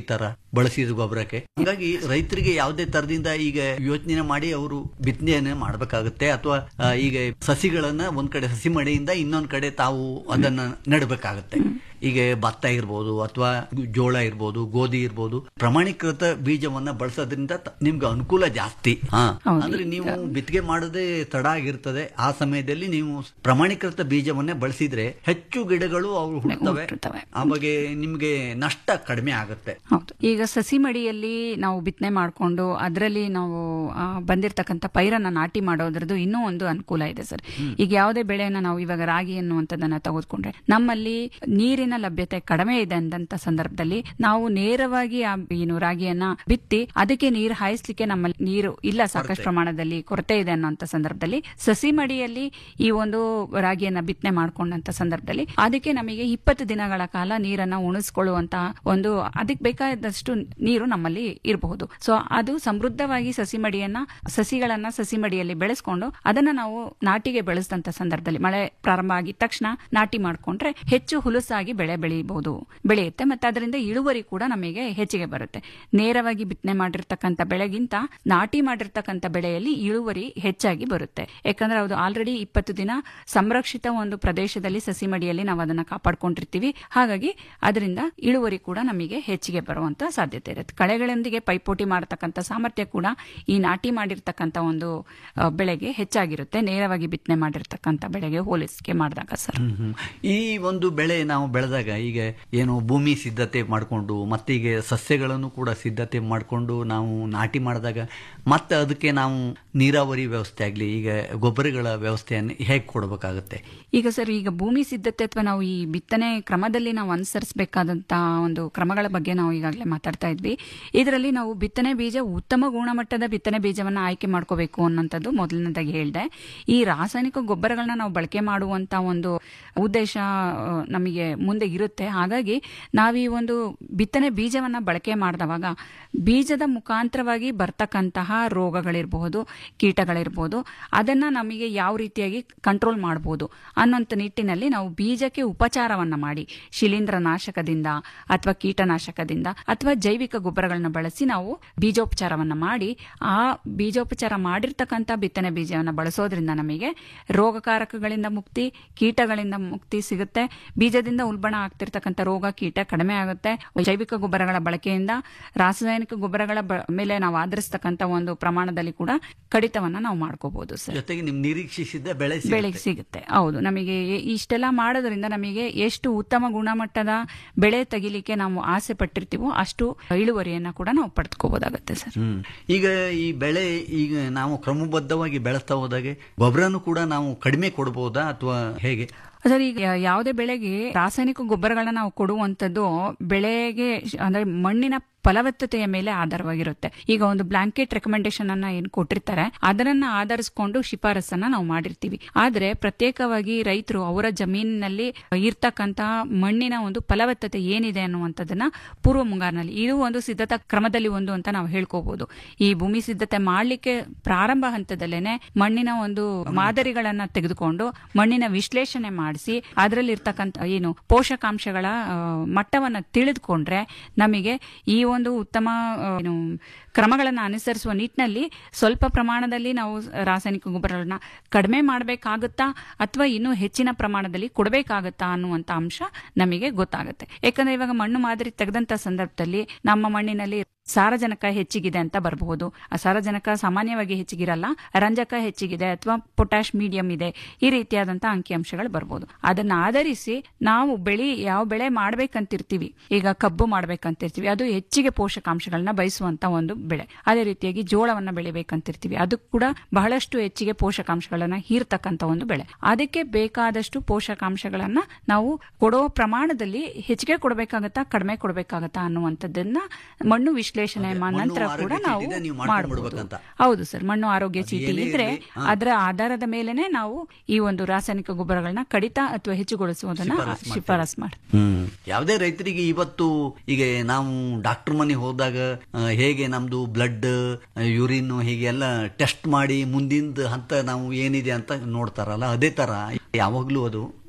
ಬಳಸಿದ ಗೊಬ್ಬರಕ್ಕೆ ಹಾಗಾಗಿ ರೈತರಿಗೆ ಯಾವುದೇ ತರದಿಂದ ಈಗ ಯೋಚನೆ ಮಾಡಿ ಅವರು ಬಿತ್ತನೆಯನ್ನ ಮಾಡಬೇಕಾಗುತ್ತೆ ಅಥವಾ ಆ, ಈಗ ಸಸಿಗಳನ್ನ ಒಂದ್ ಕಡೆ ಸಸಿ ಮಡಿಯಿಂದ ಇನ್ನೊಂದ್ ಕಡೆ ತಾವು ಅದನ್ನ ನೆಡಬೇಕಾಗುತ್ತೆ ಈಗ ಭತ್ತ ಇರ್ಬೋದು ಅಥವಾ ಜೋಳ ಇರ್ಬೋದು ಗೋಧಿ ಇರ್ಬೋದು ಪ್ರಮಾಣೀಕೃತ ಬೀಜವನ್ನ ಬಳಸೋದ್ರಿಂದ ತ- ನಿಮ್ಗೆ ಅನುಕೂಲ ಜಾಸ್ತಿ ಹಾ ಹೌದು. ಅಂದ್ರೆ ನೀವು ಬಿತ್ತಿಗೆ ಮಾಡದೆ ತಡ ಆಗಿರ್ತದೆ ಆ ಸಮಯದಲ್ಲಿ ನೀವು ಪ್ರಮಾಣೀಕೃತ ಬೀಜವನ್ನೇ ಬಳಸಿದ್ರೆ ಹೆಚ್ಚು ಗಿಡಗಳು ಅವು ಹುಟ್ಟುತ್ತವೆ ಹುಟ್ಟುತ್ತವೆ. ಆ ಬಗ್ಗೆ ನಿಮ್ಗೆ ನಷ್ಟ ಕಡಿಮೆ ಆಗುತ್ತೆ ಹೌದು ಈಗ ಸಸಿ ಮಡಿಯಲ್ಲಿ ನಾವು ಬಿತ್ತನೆ ಮಾಡಿಕೊಂಡು ಅದರಲ್ಲಿ ನಾವು ಆ, ಬಂದಿರತಕ್ಕಂಥ ಪೈರನ್ನ ನಾಟಿ ಮಾಡೋದ್ರದ್ದು ಇನ್ನೂ ಒಂದು ಅನುಕೂಲ ಇದೆ ಸರ್ ಈಗ ಯಾವುದೇ ಬೆಳೆಯನ್ನ ನಾವು ಇವಾಗ ರಾಗಿ ಅನ್ನುವಂಥದ್ದನ್ನ ತೆಗೆದುಕೊಂಡ್ರೆ ನಮ್ಮಲ್ಲಿ ನೀರಿನ ಲಭ್ಯತೆ ಕಡಿಮೆ ಇದೆ ಅಂದಂತ ಸಂದರ್ಭದಲ್ಲಿ ನಾವು ನೇರವಾಗಿ ಆ ಏನು ರಾಗಿಯನ್ನ ಬಿತ್ತಿ ಅದಕ್ಕೆ ನೀರು ಹಾಯಿಸ್ಲಿಕ್ಕೆ ನಮ್ಮಲ್ಲಿ ನೀರು ಇಲ್ಲ ಸಾಕಷ್ಟು ಪ್ರಮಾಣದಲ್ಲಿ ಕೊರತೆ ಇದೆ ಅನ್ನೋಂಥ ಸಂದರ್ಭದಲ್ಲಿ ಸಸಿ ಮಡಿಯಲ್ಲಿ ಈ ಒಂದು ರಾಗಿಯನ್ನ ಬಿತ್ತನೆ ಮಾಡ್ಕೊಂಡಂತ ಸಂದರ್ಭದಲ್ಲಿ ಅದಕ್ಕೆ ನಮಗೆ ಇಪ್ಪತ್ತು ದಿನಗಳ ಕಾಲ ನೀರನ್ನ ಉಣಿಸ್ಕೊಳ್ಳುವಂತಹ ಒಂದು ಅದಕ್ಕೆ ಬೇಕಾದಷ್ಟು ನೀರು ನಮ್ಮಲ್ಲಿ ಇರಬಹುದು ಸೊ ಅದು ಸಮೃದ್ಧವಾಗಿ ಸಸಿ ಮಡಿಯನ್ನ ಸಸಿಗಳನ್ನ ಸಸಿ ಮಡಿಯಲ್ಲಿ ಬೆಳೆಸ್ಕೊಂಡು ಅದನ್ನ ನಾವು ನಾಟಿಗೆ ಬೆಳೆಸಿದಂತ ಸಂದರ್ಭದಲ್ಲಿ ಮಳೆ ಪ್ರಾರಂಭ ಆಗಿದ ತಕ್ಷಣ ನಾಟಿ ಮಾಡ್ಕೊಂಡ್ರೆ ಹೆಚ್ಚು ಹುಲುಸಾಗಿ ಬೆಳೆ ಬೆಳೆಯಬಹುದು ಬೆಳೆಯುತ್ತೆ ಮತ್ತೆ ಅದರಿಂದ ಇಳುವರಿ ಕೂಡ ನಮಗೆ ಹೆಚ್ಚಿಗೆ ಬರುತ್ತೆ ನೇರವಾಗಿ ಬಿತ್ತನೆ ಮಾಡಿರ್ತಕ್ಕಂಥ ಬೆಳೆಗಿಂತ ನಾಟಿ ಮಾಡಿರ್ತಕ್ಕಂಥ ಬೆಳೆಯಲ್ಲಿ ಇಳುವರಿ ಹೆಚ್ಚಾಗಿ ಬರುತ್ತೆ ಯಾಕಂದ್ರೆ ಅದು ಆಲ್ರೆಡಿ ಇಪ್ಪತ್ತು ದಿನ ಸಂರಕ್ಷಿತ ಒಂದು ಪ್ರದೇಶದಲ್ಲಿ ಸಸಿ ಮಡಿಯಲ್ಲಿ ನಾವು ಅದನ್ನ ಕಾಪಾಡ್ಕೊಂಡಿರ್ತೀವಿ ಹಾಗಾಗಿ ಅದರಿಂದ ಇಳುವರಿ ಕೂಡ ನಮಗೆ ಹೆಚ್ಚಿಗೆ ಬರುವಂತ ಸಾಧ್ಯತೆ ಇರುತ್ತೆ ಕಳೆಗಳೊಂದಿಗೆ ಪೈಪೋಟಿ ಮಾಡತಕ್ಕಂಥ ಸಾಮರ್ಥ್ಯ ಕೂಡ ಈ ನಾಟಿ ಮಾಡಿರ್ತಕ್ಕಂಥ ಒಂದು ಆ, ಬೆಳೆಗೆ ಹೆಚ್ಚಾಗಿರುತ್ತೆ ನೇರವಾಗಿ ಬಿತ್ತನೆ ಮಾಡಿರ್ತಕ್ಕಂಥ ಬೆಳೆಗೆ ಹೋಲಿಸಿಕೆ ಮಾಡಿದಾಗ ಸರ್ ಹ್ಮ್, ಹ್ಮ್. ಈ ಒಂದು ಬೆಳೆ ನಾವು ಬೆಳೆದಾಗ ಈಗ ಏನು ಭೂಮಿ ಸಿದ್ಧತೆ ಮಾಡಿಕೊಂಡು ಮತ್ತೆ ಈಗ ಸಸ್ಯಗಳನ್ನು ಕೂಡ ಸಿದ್ಧತೆ ಮಾಡಿಕೊಂಡು ನಾವು ನಾಟಿ ಮಾಡಿದಾಗ ಮತ್ತೆ ಅದಕ್ಕೆ ನಾವು ನೀರಾವರಿ ವ್ಯವಸ್ಥೆ ಆಗಲಿ ಈಗ ಗೊಬ್ಬರಗಳ ವ್ಯವಸ್ಥೆಯನ್ನು ಹೇಗೆ ಕೊಡಬೇಕಾಗುತ್ತೆ ಈಗ ಸರ್ ಈಗ ಭೂಮಿ ಸಿದ್ಧತೆ ಅಥವಾ ನಾವು ಈ ಬಿತ್ತನೆ ಕ್ರಮದಲ್ಲಿ ನಾವು ಅನುಸರಿಸಬೇಕಾದಂತ ಒಂದು ಕ್ರಮಗಳ ಬಗ್ಗೆ ನಾವು ಈಗಾಗಲೇ ಮಾತಾಡ್ತಾ ಇದ್ವಿ ಇದರಲ್ಲಿ ನಾವು ಬಿತ್ತನೆ ಬೀಜ ಉತ್ತಮ ಗುಣಮಟ್ಟದ ಬಿತ್ತನೆ ಬೀಜವನ್ನ ಆಯ್ಕೆ ಮಾಡ್ಕೋಬೇಕು ಅನ್ನೋಂಥದ್ದು ಮೊದಲನೇದಾಗಿ ಹೇಳಿದೆ ಈ ರಾಸಾಯನಿಕ ಗೊಬ್ಬರಗಳನ್ನ ನಾವು ಬಳಕೆ ಮಾಡುವಂತ ಒಂದು ಉದ್ದೇಶ ಆ, ನಮಗೆ ಮುಂದೆ ಇರುತ್ತೆ ಹಾಗಾಗಿ ನಾವು ಈ ಒಂದು ಬಿತ್ತನೆ ಬೀಜವನ್ನ ಬಳಕೆ ಮಾಡಿದವಾಗ ಬೀಜದ ಮುಖಾಂತರವಾಗಿ ಬರ್ತಕ್ಕಂತಹ ರೋಗಗಳಿರಬಹುದು ಕೀಟಗಳಿರ್ಬೋದು ಅದನ್ನ ನಮಗೆ ಯಾವ ರೀತಿಯಾಗಿ ಕಂಟ್ರೋಲ್ ಮಾಡಬಹುದು ಅನ್ನೋಂಥ ನಿಟ್ಟಿನಲ್ಲಿ ನಾವು ಬೀಜಕ್ಕೆ ಉಪಚಾರವನ್ನ ಮಾಡಿ ಶಿಲೀಂಧ್ರ ನಾಶಕದಿಂದ ಅಥವಾ ಕೀಟನಾಶಕದಿಂದ ಅಥವಾ ಜೈವಿಕ ಗೊಬ್ಬರಗಳನ್ನ ಬಳಸಿ ನಾವು ಬೀಜೋಪಚಾರವನ್ನ ಮಾಡಿ ಆ ಬೀಜೋಪಚಾರ ಮಾಡಿರ್ತಕ್ಕಂಥ ಬಿತ್ತನೆ ಬೀಜವನ್ನ ಬಳಸೋದ್ರಿಂದ ನಮಗೆ ರೋಗಕಾರಕಗಳಿಂದ ಮುಕ್ತಿ ಕೀಟಗಳಿಂದ ಮುಕ್ತಿ ಸಿಗುತ್ತೆ ಬೀಜದಿಂದ ಉಲ್ಬಣ ಆಗ್ತಿರ್ತಕ್ಕಂಥ ರೋಗ ಕೀಟ ಕಡಿಮೆ ಆಗುತ್ತೆ ಜೈವಿಕ ಗೊಬ್ಬರಗಳ ಬಳಕೆಯಿಂದ ರಾಸಾಯನಿಕ ಗೊಬ್ಬರಗಳ ಬ- ಮೇಲೆ ನಾವು ಆಧರಿಸ್ತಕ್ಕಂಥ ಒಂದು ಪ್ರಮಾಣದಲ್ಲಿ ಕೂಡ ಕಡಿತವನ್ನ ನಾವು ಮಾಡ್ಕೋಬಹುದು ಸರ್ ಜೊತೆಗೆ ನಿಮ್ ನಿರೀಕ್ಷಿಸಿದ ಬೆಳೆ ಸಿಗುತ್ತೆ. ಬೆಳೆಗೆ ಸಿಗುತ್ತೆ ಹೌದು ನಮಗೆ ಎ- ಇಷ್ಟೆಲ್ಲ ಮಾಡೋದ್ರಿಂದ ನಮಗೆ ಎಷ್ಟು ಉತ್ತಮ ಗುಣಮಟ್ಟದ ಬೆಳೆ ತೆಗಿಲಿಕ್ಕೆ ನಾವು ಆಸೆ ಪಟ್ಟಿರ್ತೀವೋ ಅಷ್ಟು ಇಳುವರಿಯನ್ನ ಕೂಡ ನಾವು ಪಡೆದುಕೋಬಹುದಾಗತ್ತೆ ಸರ್ ಹ್ಮ್. ಈಗ ಈ ಬೆಳೆ ಈಗ ನಾವು ಕ್ರಮಬದ್ಧವಾಗಿ ಬೆಳೆಸ್ತಾ ಹೋದಾಗೆ ಗೊಬ್ಬರನು ಕೂಡ ನಾವು ಕಡಿಮೆ ಕೊಡಬಹುದಾ ಅಥವಾ ಹೇಗೆ ಸರ್ ಈಗ ಯಾವುದೇ ಬೆಳೆಗೆ ರಾಸಾಯನಿಕ ಗೊಬ್ಬರಗಳನ್ನ ನಾವು ಕೊಡುವಂತದ್ದು ಬೆಳೆಗೆ ಶ್- ಅಂದ್ರೆ ಮಣ್ಣಿನ ಫಲವತ್ತತೆಯ ಮೇಲೆ ಆಧಾರವಾಗಿರುತ್ತೆ ಈಗ ಒಂದು ಬ್ಲಾಂಕೆಟ್ ರೆಕಮೆಂಡೇಶನ್ ಅನ್ನ ಏನ್ ಕೊಟ್ಟಿರ್ತಾರೆ ಅದನ್ನ ಆಧರಿಸಿಕೊಂಡು ಶಿಫಾರಸನ್ನ ನಾವು ಮಾಡಿರ್ತೀವಿ ಆದ್ರೆ ಪ್ರತ್ಯೇಕವಾಗಿ ರೈತರು ಅವರ ಜಮೀನಿನಲ್ಲಿ ಇರ್ತಕ್ಕಂತಹ ಮಣ್ಣಿನ ಒಂದು ಫಲವತ್ತತೆ ಏನಿದೆ ಅನ್ನುವಂಥದ್ದನ್ನ ಪೂರ್ವ ಮುಂಗಾರಿನಲ್ಲಿ ಇದು ಒಂದು ಸಿದ್ಧತಾ ಕ್ರಮದಲ್ಲಿ ಒಂದು ಅಂತ ನಾವು ಹೇಳ್ಕೋಬಹುದು ಈ ಭೂಮಿ ಸಿದ್ಧತೆ ಮಾಡ್ಲಿಕ್ಕೆ ಪ್ರಾರಂಭ ಹಂತದಲ್ಲೇನೆ ಮಣ್ಣಿನ ಒಂದು ಮಾದರಿಗಳನ್ನ ತೆಗೆದುಕೊಂಡು ಮಣ್ಣಿನ ವಿಶ್ಲೇಷಣೆ ಮಾಡಿಸಿ ಅದರಲ್ಲಿ ಇರ್ತಕ್ಕಂಥ ಏನು ಪೋಷಕಾಂಶಗಳ ಆ, ಮಟ್ಟವನ್ನ ತಿಳಿದುಕೊಂಡ್ರೆ ನಮಗೆ ಈ ಒಂದು ಉತ್ತಮ ಆ, ಏನು ಕ್ರಮಗಳನ್ನು ಅನುಸರಿಸುವ ನಿಟ್ಟಿನಲ್ಲಿ ಸ್ವಲ್ಪ ಪ್ರಮಾಣದಲ್ಲಿ ನಾವು ರಾಸಾಯನಿಕ ಗೊಬ್ಬರಗಳನ್ನ ಕಡಿಮೆ ಮಾಡಬೇಕಾಗುತ್ತಾ ಅಥವಾ ಇನ್ನೂ ಹೆಚ್ಚಿನ ಪ್ರಮಾಣದಲ್ಲಿ ಕೊಡಬೇಕಾಗುತ್ತಾ ಅನ್ನುವಂಥ ಅಂಶ ನಮಗೆ ಗೊತ್ತಾಗುತ್ತೆ ಯಾಕಂದ್ರೆ ಇವಾಗ ಮಣ್ಣು ಮಾದರಿ ತೆಗೆದಂತ ಸಂದರ್ಭದಲ್ಲಿ ನಮ್ಮ ಮಣ್ಣಿನಲ್ಲಿ ಸಾರಜನಕ ಹೆಚ್ಚಿಗಿದೆ ಅಂತ ಬರಬಹುದು ಆ ಸಾರಜನಕ ಸಾಮಾನ್ಯವಾಗಿ ಹೆಚ್ಚಿಗಿರಲ್ಲ ರಂಜಕ ಹೆಚ್ಚಿಗಿದೆ ಅಥವಾ ಪೊಟ್ಯಾಶ್ ಮೀಡಿಯಂ ಇದೆ ಈ ರೀತಿಯಾದಂತಹ ಅಂಕಿಅಂಶಗಳು ಬರ್ಬೋದು ಅದನ್ನ ಆಧರಿಸಿ ನಾವು ಬೆಳಿ ಯಾವ ಬೆಳೆ ಮಾಡ್ಬೇಕಂತಿರ್ತೀವಿ ಈಗ ಕಬ್ಬು ಮಾಡ್ಬೇಕಂತಿರ್ತೀವಿ ಅದು ಹೆಚ್ಚಿಗೆ ಪೋಷಕಾಂಶಗಳನ್ನ ಬಯಸುವಂತ ಒಂದು ಬೆಳೆ ಅದೇ ರೀತಿಯಾಗಿ ಜೋಳವನ್ನ ಬೆಳಿಬೇಕಂತಿರ್ತೀವಿ ಅದು ಕೂಡ ಬಹಳಷ್ಟು ಹೆಚ್ಚಿಗೆ ಪೋಷಕಾಂಶಗಳನ್ನ ಹೀರ್ತಕ್ಕಂತ ಒಂದು ಬೆಳೆ ಅದಕ್ಕೆ ಬೇಕಾದಷ್ಟು ಪೋಷಕಾಂಶಗಳನ್ನ ನಾವು ಕೊಡೋ ಪ್ರಮಾಣದಲ್ಲಿ ಹೆಚ್ಚಿಗೆ ಕೊಡಬೇಕಾಗತ್ತಾ ಕಡಿಮೆ ಕೊಡಬೇಕಾಗತ್ತಾ ಅನ್ನುವಂಥದ್ದನ್ನ ಮಣ್ಣು ವಿಶ್ಲೇಷಣೆ ಅದೇ, ಮಾ- ಮಣ್ಣು ನಂತರ ಆರೋಗ್ಯ ಕೂಡ ಚೀಟಿ ನಾವು ಇದೆ, ನೀವು ಮಾಡಬಹುದು ಮಾಡ್ಕೊಂಡ್ಬಿಡ್ಬೇಕಂತ. ಹೌದು ಸರ್ ಮಣ್ಣು ಆರೋಗ್ಯ ಅದು ಚೀಟಿ ಏನೇ ಇದ್ರೆ ಇರ್ಲಿ, ಹಾ. ಅದರ ಆಧಾರದ ಮೇಲೆನೆ ನಾವು ಈ ಒಂದು ರಾಸಾಯನಿಕ ಗೊಬ್ಬರಗಳನ್ನ ಕಡಿತ ಅಥವಾ ಹೆಚ್ಚುಗೊಳಿಸುವುದನ್ನ ಶಿಫಾರಸ್ ಮಾಡ್ತೇವೆ. ಶಿಫಾರಸ್ ಮಾಡಿ ಹ್ಮ್ ಯಾವುದೇ ರೈತರಿಗೆ ಇವತ್ತು ಈಗ ನಾವು ಡಾಕ್ಟರ್ ಮನೆ ಹೋದಾಗ ಆ, ಹೇಗೆ ನಮ್ದು ಬ್ಲಡ್ ಯೂರಿನ್ ಹೀಗೆಲ್ಲ ಟೆಸ್ಟ್ ಮಾಡಿ ಮುಂದಿನ ಹಂತ ನಾವು ಏನಿದೆ ಅಂತ ನೋಡ್ತಾರಲ್ಲ ಅದೇ ತರ ಯಾವಾಗ್ಲೂ ಅದು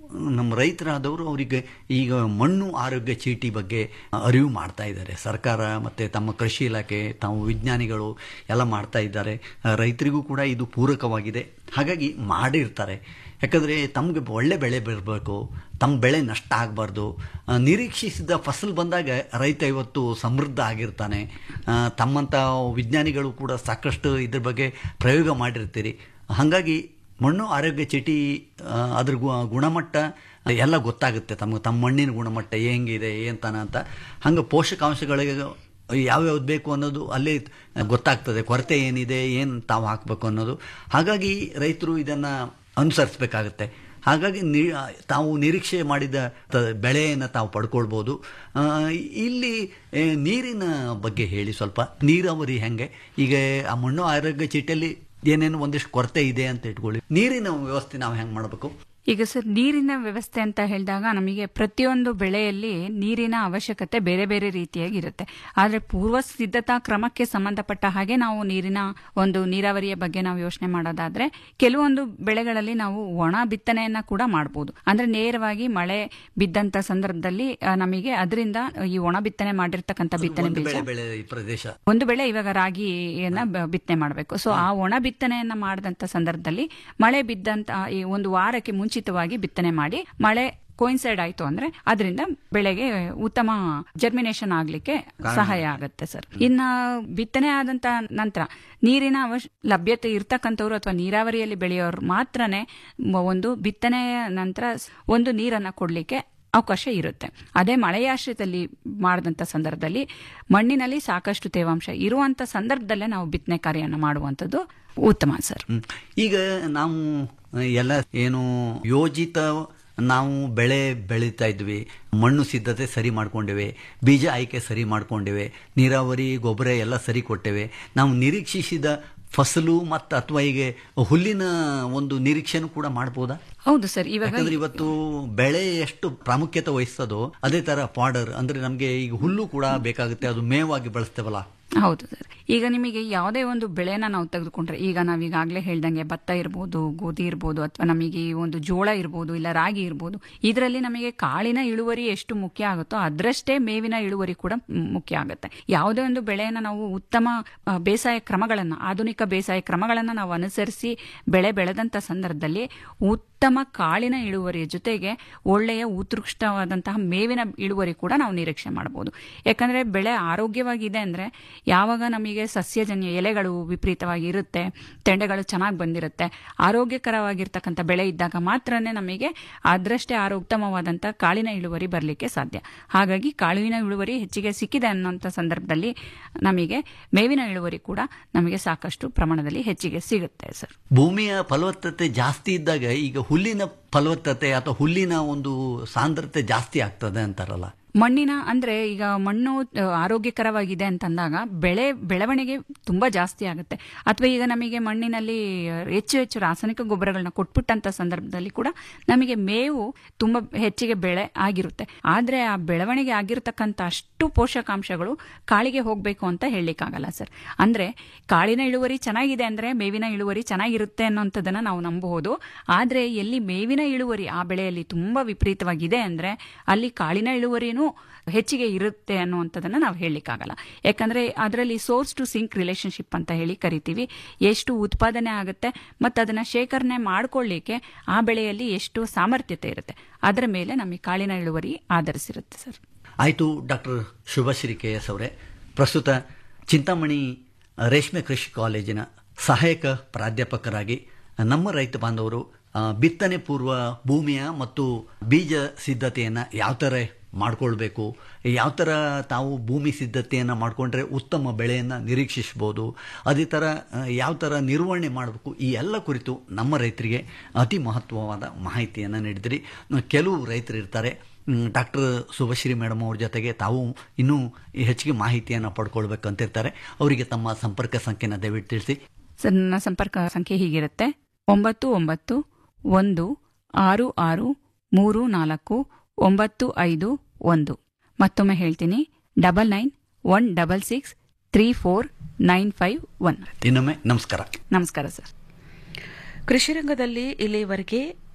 ನಮ್ಮ ರೈತರಾದವರು ಅವರಿಗೆ ಈಗ ಮಣ್ಣು ಆರೋಗ್ಯ ಚೀಟಿ ಬಗ್ಗೆ ಅರಿವು ಮಾಡ್ತಾ ಇದ್ದಾರೆ ಸರ್ಕಾರ ಮತ್ತು ತಮ್ಮ ಕೃಷಿ ಇಲಾಖೆ ತಾವು ವಿಜ್ಞಾನಿಗಳು ಎಲ್ಲ ಮಾಡ್ತಾ ಇದ್ದಾರೆ ಆ, ರೈತರಿಗೂ ಕೂಡ ಇದು ಪೂರಕವಾಗಿದೆ ಹಾಗಾಗಿ ಮಾಡಿರ್ತಾರೆ ಯಾಕಂದರೆ ತಮಗೆ ಒಳ್ಳೆ ಬೆಳೆ ಬರಬೇಕು ತಮ್ಮ ಬೆಳೆ ನಷ್ಟ ಆಗಬಾರ್ದು ನಿರೀಕ್ಷಿಸಿದ ಫಸಲು ಬಂದಾಗ ರೈತ ಇವತ್ತು ಸಮೃದ್ಧ ಆಗಿರ್ತಾನೆ ಆ, ತಮ್ಮಂಥ ವಿಜ್ಞಾನಿಗಳು ಕೂಡ ಸಾಕಷ್ಟು ಇದ್ರ ಬಗ್ಗೆ ಪ್ರಯೋಗ ಮಾಡಿರ್ತೀರಿ ಹಾಗಾಗಿ ಮಣ್ಣು ಆರೋಗ್ಯ ಚೀಟಿ ಆ, ಅದ್ರ ಗು- ಗುಣಮಟ್ಟ ಎಲ್ಲ ಗೊತ್ತಾಗುತ್ತೆ ತಮಗೆ ತಮ್ಮ ಮಣ್ಣಿನ ಗುಣಮಟ್ಟ ಹೆಂಗಿದೆ ಏನತಾನ ಅಂತ ಹಂಗೆ ಪೋಷಕಾಂಶಗಳಿಗೆ ಯಾವ್ಯಾವ್ದು ಬೇಕು ಅನ್ನೋದು ಅಲ್ಲೇ ಗೊತ್ತಾಗ್ತದೆ ಕೊರತೆ ಏನಿದೆ ಏನು ತಾವು ಹಾಕಬೇಕು ಅನ್ನೋದು ಹಾಗಾಗಿ ರೈತರು ಇದನ್ನು ಅನುಸರಿಸಬೇಕಾಗತ್ತೆ ಹಾಗಾಗಿ ನಿ ತಾವು ನಿರೀಕ್ಷೆ ಮಾಡಿದ ತ- ಬೆಳೆಯನ್ನು ತಾವು ಪಡ್ಕೊಳ್ಬೋದು ಆ, ಇಲ್ಲಿ ಏ, ನೀರಿನ ಬಗ್ಗೆ ಹೇಳಿ ಸ್ವಲ್ಪ ನೀರಾವರಿ ಹೆಂಗೆ ಈಗ ಆ ಮಣ್ಣು ಆರೋಗ್ಯ ಚೀಟಿಯಲ್ಲಿ ಏನೇನು ಒಂದಿಷ್ಟು ಕೊರತೆ ಇದೆ ಅಂತ ಇಟ್ಕೊಳ್ಳಿ ನೀರಿನ ವ್ಯವಸ್ಥೆ ನಾವು ಹೆಂಗೆ ಮಾಡಬೇಕು ಈಗ ಸರ್ ನೀರಿನ ವ್ಯವಸ್ಥೆ ಅಂತ ಹೇಳಿದಾಗ ನಮಗೆ ಪ್ರತಿಯೊಂದು ಬೆಳೆಯಲ್ಲಿ ನೀರಿನ ಅವಶ್ಯಕತೆ ಬೇರೆ ಬೇರೆ ರೀತಿಯಾಗಿರುತ್ತೆ ಆದರೆ ಪೂರ್ವ ಸಿದ್ಧತಾ ಕ್ರಮಕ್ಕೆ ಸಂಬಂಧಪಟ್ಟ ಹಾಗೆ ನಾವು ನೀರಿನ ಒಂದು ನೀರಾವರಿಯ ಬಗ್ಗೆ ನಾವು ಯೋಚನೆ ಮಾಡೋದಾದ್ರೆ ಕೆಲವೊಂದು ಬೆಳೆಗಳಲ್ಲಿ ನಾವು ಒಣ ಬಿತ್ತನೆಯನ್ನ ಕೂಡ ಮಾಡಬಹುದು ಅಂದ್ರೆ ನೇರವಾಗಿ ಮಳೆ ಬಿದ್ದಂತ ಸಂದರ್ಭದಲ್ಲಿ ಆ, ನಮಗೆ ಅದರಿಂದ ಈ ಒಣ ಬಿತ್ತನೆ ಮಾಡಿರ್ತಕ್ಕಂಥ ಬಿತ್ತನೆ ಒಂದು ಬೀಜ ಬೆಳೆ ಬೆಳೆ ಈ ಪ್ರದೇಶ ಒಂದು ಬೆಳೆ ಇವಾಗ ರಾಗಿಯನ್ನ ಬ- ಬಿತ್ತನೆ ಮಾಡಬೇಕು ಸೊ ಆ ಒಣ ಬಿತ್ತನೆಯನ್ನ ಮಾಡಿದಂತ ಸಂದರ್ಭದಲ್ಲಿ ಮಳೆ ಬಿದ್ದಂತ ಈ ಒಂದು ವಾರಕ್ಕೆ ಮುಂಚಿತವಾಗಿ ಬಿತ್ತನೆ ಮಾಡಿ ಮಳೆ ಕೋಯಿನ್ಸೈಡ್ ಆಯ್ತು ಅಂದ್ರೆ ಅದರಿಂದ ಬೆಳೆಗೆ ಉತ್ತಮ ಜರ್ಮಿನೇಷನ್ ಆಗ್ಲಿಕ್ಕೆ ಸಹಾಯ ಆಗುತ್ತೆ ಸರ್ ಇನ್ನ ಬಿತ್ತನೆ ಆದಂತ ನಂತರ ನೀರಿನ ಅವಶ್ಯ ಲಭ್ಯತೆ ಇರ್ತಕ್ಕಂಥವ್ರು ಅಥವಾ ನೀರಾವರಿಯಲ್ಲಿ ಬೆಳೆಯೋರು ಮಾತ್ರನೇ ಮ- ಒಂದು ಬಿತ್ತನೆಯ ನಂತರ ಸ್- ಒಂದು ನೀರನ್ನ ಕೊಡ್ಲಿಕ್ಕೆ ಅವಕಾಶ ಇರುತ್ತೆ ಅದೇ ಮಳೆಯಾಶ್ರಿತದಲ್ಲಿ ಮಾಡಿದಂಥ ಸಂದರ್ಭದಲ್ಲಿ ಮಣ್ಣಿನಲ್ಲಿ ಸಾಕಷ್ಟು ತೇವಾಂಶ ಇರುವಂತ ಸಂದರ್ಭದಲ್ಲೇ ನಾವು ಬಿತ್ತನೆ ಕಾರ್ಯವನ್ನು ಮಾಡುವಂಥದ್ದು ಉತ್ತಮ ಸರ್ ಹ್ಮ್. ಈಗ ನಾವು ಎಲ್ಲ ಏನು ಯೋಜಿತ ನಾವು ಬೆಳೆ ಬೆಳೀತಾ ಇದ್ವಿ ಮಣ್ಣು ಸಿದ್ಧತೆ ಸರಿ ಮಾಡ್ಕೊಂಡಿವೆ ಬೀಜ ಆಯ್ಕೆ ಸರಿ ಮಾಡ್ಕೊಂಡಿವೆ ನೀರಾವರಿ ಗೊಬ್ಬರ ಎಲ್ಲ ಸರಿ ಕೊಟ್ಟೇವೆ ನಾವು ನಿರೀಕ್ಷಿಸಿದ ಫಸಲು ಮತ್ತು ಅಥವಾ ಈಗ ಹುಲ್ಲಿನ ಒಂದು ನಿರೀಕ್ಷೆನೂ ಕೂಡ ಮಾಡ್ಬೋದಾ ಹೌದು ಸರ್ ಇವಾಗ ಯಾಕಂದ್ರೆ ಇವತ್ತು ಬೆಳೆ ಎಷ್ಟು ಪ್ರಾಮುಖ್ಯತೆ ವಹಿಸ್ತದೋ ಅದೇ ತರ ಪಾಡರ್ ಅಂದ್ರೆ ನಮಗೆ ಈಗ ಹುಲ್ಲು ಕೂಡ ಬೇಕಾಗುತ್ತೆ ಅದು ಮೇವಾಗಿ ಬಳಸ್ತೇವಲ್ಲ ಹೌದು ಸರ್ ಈಗ ನಿಮಗೆ ಯಾವುದೇ ಒಂದು ಬೆಳೆನ ನಾವು ತೆಗೆದುಕೊಂಡ್ರೆ ಈಗ ನಾವು ಈಗಾಗಲೇ ಹೇಳ್ದಂಗೆ ಭತ್ತ ಇರ್ಬೋದು ಗೋಧಿ ಇರ್ಬೋದು ಅಥವಾ ನಮಗೆ ಈ ಒಂದು ಜೋಳ ಇರ್ಬೋದು ಇಲ್ಲ ರಾಗಿ ಇರ್ಬೋದು ಇದರಲ್ಲಿ ನಮಗೆ ಕಾಳಿನ ಇಳುವರಿ ಎಷ್ಟು ಮುಖ್ಯ ಆಗುತ್ತೋ ಅದರಷ್ಟೇ ಮೇವಿನ ಇಳುವರಿ ಕೂಡ ಮ್, ಮುಖ್ಯ ಆಗುತ್ತೆ ಯಾವುದೇ ಒಂದು ಬೆಳೆಯನ್ನ ನಾವು ಉತ್ತಮ ಆ, ಬೇಸಾಯ ಕ್ರಮಗಳನ್ನ ಆಧುನಿಕ ಬೇಸಾಯ ಕ್ರಮಗಳನ್ನ ನಾವು ಅನುಸರಿಸಿ ಬೆಳೆ ಬೆಳೆದಂತ ಸಂದರ್ಭದಲ್ಲಿ ಉತ್ತಮ ಕಾಳಿನ ಇಳುವರಿಯ ಜೊತೆಗೆ ಒಳ್ಳೆಯ ಉತ್ಕೃಷ್ಟವಾದಂತಹ ಮೇವಿನ ಇಳುವರಿ ಕೂಡ ನಾವು ನಿರೀಕ್ಷೆ ಮಾಡಬಹುದು ಯಾಕಂದ್ರೆ ಬೆಳೆ ಆರೋಗ್ಯವಾಗಿದೆ ಅಂದ್ರೆ ಯಾವಾಗ ನಮಗೆ ಸಸ್ಯಜನ್ಯ ಎಲೆಗಳು ವಿಪರೀತವಾಗಿ ಇರುತ್ತೆ ತೆಂಡೆಗಳು ಚೆನ್ನಾಗಿ ಬಂದಿರುತ್ತೆ ಆರೋಗ್ಯಕರವಾಗಿರ್ತಕ್ಕಂಥ ಬೆಳೆ ಇದ್ದಾಗ ಮಾತ್ರನೇ ನಮಗೆ ಅದರಷ್ಟೇ ಆರೋ ಉತ್ತಮವಾದಂಥ ಕಾಳಿನ ಇಳುವರಿ ಬರಲಿಕ್ಕೆ ಸಾಧ್ಯ ಹಾಗಾಗಿ ಕಾಳಿನ ಇಳುವರಿ ಹೆಚ್ಚಿಗೆ ಸಿಕ್ಕಿದೆ ಅನ್ನೋಂಥ ಸಂದರ್ಭದಲ್ಲಿ ನಮಗೆ ಮೇವಿನ ಇಳುವರಿ ಕೂಡ ನಮಗೆ ಸಾಕಷ್ಟು ಪ್ರಮಾಣದಲ್ಲಿ ಹೆಚ್ಚಿಗೆ ಸಿಗುತ್ತೆ ಸರ್ ಭೂಮಿಯ ಫಲವತ್ತತೆ ಜಾಸ್ತಿ ಇದ್ದಾಗ ಈಗ ಹುಲ್ಲಿನ ಫಲವತ್ತತೆ ಅಥವಾ ಹುಲ್ಲಿನ ಒಂದು ಸಾಂದ್ರತೆ ಜಾಸ್ತಿ ಆಗ್ತದೆ ಅಂತಾರಲ್ಲ ಮಣ್ಣಿನ ಅಂದ್ರೆ ಈಗ ಮಣ್ಣು ಆ, ಆರೋಗ್ಯಕರವಾಗಿದೆ ಅಂತಂದಾಗ ಬೆಳೆ ಬೆಳವಣಿಗೆ ತುಂಬಾ ಜಾಸ್ತಿ ಆಗುತ್ತೆ ಅಥವಾ ಈಗ ನಮಗೆ ಮಣ್ಣಿನಲ್ಲಿ ಹೆಚ್ಚು ಹೆಚ್ಚು ರಾಸಾಯನಿಕ ಗೊಬ್ಬರಗಳನ್ನ ಕೊಟ್ಬಿಟ್ಟಂತ ಸಂದರ್ಭದಲ್ಲಿ ಕೂಡ ನಮಗೆ ಮೇವು ತುಂಬಾ ಹೆಚ್ಚಿಗೆ ಬೆಳೆ ಆಗಿರುತ್ತೆ ಆದ್ರೆ ಆ ಬೆಳವಣಿಗೆ ಆಗಿರ್ತಕ್ಕಂಥ ಅಷ್ಟು ಪೋಷಕಾಂಶಗಳು ಕಾಳಿಗೆ ಹೋಗ್ಬೇಕು ಅಂತ ಹೇಳಲಿಕ್ಕಾಗಲ್ಲ ಸರ್ ಅಂದ್ರೆ ಕಾಳಿನ ಇಳುವರಿ ಚೆನ್ನಾಗಿದೆ ಅಂದ್ರೆ ಮೇವಿನ ಇಳುವರಿ ಚೆನ್ನಾಗಿರುತ್ತೆ ಅನ್ನೋಂಥದ್ದನ್ನ ನಾವು ನಂಬಬಹುದು ಆದ್ರೆ ಎಲ್ಲಿ ಮೇವಿನ ಇಳುವರಿ ಆ ಬೆಳೆಯಲ್ಲಿ ತುಂಬಾ ವಿಪರೀತವಾಗಿದೆ ಅಂದ್ರೆ ಅಲ್ಲಿ ಕಾಳಿನ ಇಳುವರಿನೂ ಹೆಚ್ಚಿಗೆ ಇರುತ್ತೆ ಅನ್ನುವಂಥದ್ದನ್ನ ನಾವು ಹೇಳಲಿಕ್ಕಾಗಲ್ಲ ಯಾಕಂದ್ರೆ ಅದರಲ್ಲಿ ಸೋರ್ಸ್ ಟು ಸಿಂಕ್ ರಿಲೇಶನ್ಶಿಪ್ ಅಂತ ಹೇಳಿ ಕರಿತೀವಿ ಎಷ್ಟು ಉತ್ಪಾದನೆ ಆಗುತ್ತೆ ಮತ್ತು ಅದನ್ನ ಶೇಖರಣೆ ಮಾಡ್ಕೊಳ್ಳಿಕ್ಕೆ ಆ ಬೆಳೆಯಲ್ಲಿ ಎಷ್ಟು ಸಾಮರ್ಥ್ಯತೆ ಇರುತ್ತೆ ಅದರ ಮೇಲೆ ನಮಗೆ ಕಾಳಿನ ಇಳುವರಿ ಆಧರಿಸಿರುತ್ತೆ ಸರ್ ಆಯಿತು ಡಾಕ್ಟರ್ ಶುಭಶ್ರೀ ಕೆ ಎಸ್ ಅವರೇ ಪ್ರಸ್ತುತ ಚಿಂತಾಮಣಿ ರೇಷ್ಮೆ ಕೃಷಿ ಕಾಲೇಜಿನ ಸಹಾಯಕ ಪ್ರಾಧ್ಯಾಪಕರಾಗಿ ನಮ್ಮ ರೈತ ಬಾಂಧವರು ಆ, ಬಿತ್ತನೆ ಪೂರ್ವ ಭೂಮಿಯ ಮತ್ತು ಬೀಜ ಸಿದ್ಧತೆಯನ್ನು ಯಾವ ಥರ ಮಾಡ್ಕೊಳ್ಬೇಕು ಯಾವ ಥರ ತಾವು ಭೂಮಿ ಸಿದ್ಧತೆಯನ್ನು ಮಾಡಿಕೊಂಡ್ರೆ ಉತ್ತಮ ಬೆಳೆಯನ್ನು ನಿರೀಕ್ಷಿಸ್ಬೋದು ಅದೇ ಥರ ಆ, ಯಾವ ಥರ ನಿರ್ವಹಣೆ ಮಾಡಬೇಕು ಈ ಎಲ್ಲ ಕುರಿತು ನಮ್ಮ ರೈತರಿಗೆ ಅತಿ ಮಹತ್ವವಾದ ಮಾಹಿತಿಯನ್ನು ನೀಡಿದಿರಿ ಕೆಲವು ರೈತರು ಇರ್ತಾರೆ ಡಾಕ್ಟರ್ ಶುಭಶ್ರೀ ಮೇಡಮ್ ಅವ್ರ ಜೊತೆಗೆ ತಾವು ಇನ್ನೂ ಹೆಚ್ಚಿಗೆ ಮಾಹಿತಿಯನ್ನು ಪಡ್ಕೊಳ್ಬೇಕಂತಿರ್ತಾರೆ ಅವರಿಗೆ ತಮ್ಮ ಸಂಪರ್ಕ ಸಂಖ್ಯೆನ ದಯವಿಟ್ಟು ತಿಳಿಸಿ ಸರ್ ನನ್ನ ಸಂಪರ್ಕ ಸಂಖ್ಯೆ ಹೀಗಿರುತ್ತೆ ಒಂಬತ್ತು ಒಂಬತ್ತು ಒಂದು ಆರು ಆರು ಮೂರು ನಾಲ್ಕು ಒಂಬತ್ತು ಐದು ಒಂದು ಮತ್ತೊಮ್ಮೆ ಹೇಳ್ತೀನಿ double nine one double six three four nine five one ಇನ್ನೊಮ್ಮೆ ನಮಸ್ಕಾರ ನಮಸ್ಕಾರ ಸರ್ ಕೃಷಿ ರಂಗದಲ್ಲಿ ಇಲ್ಲಿವರೆಗೆ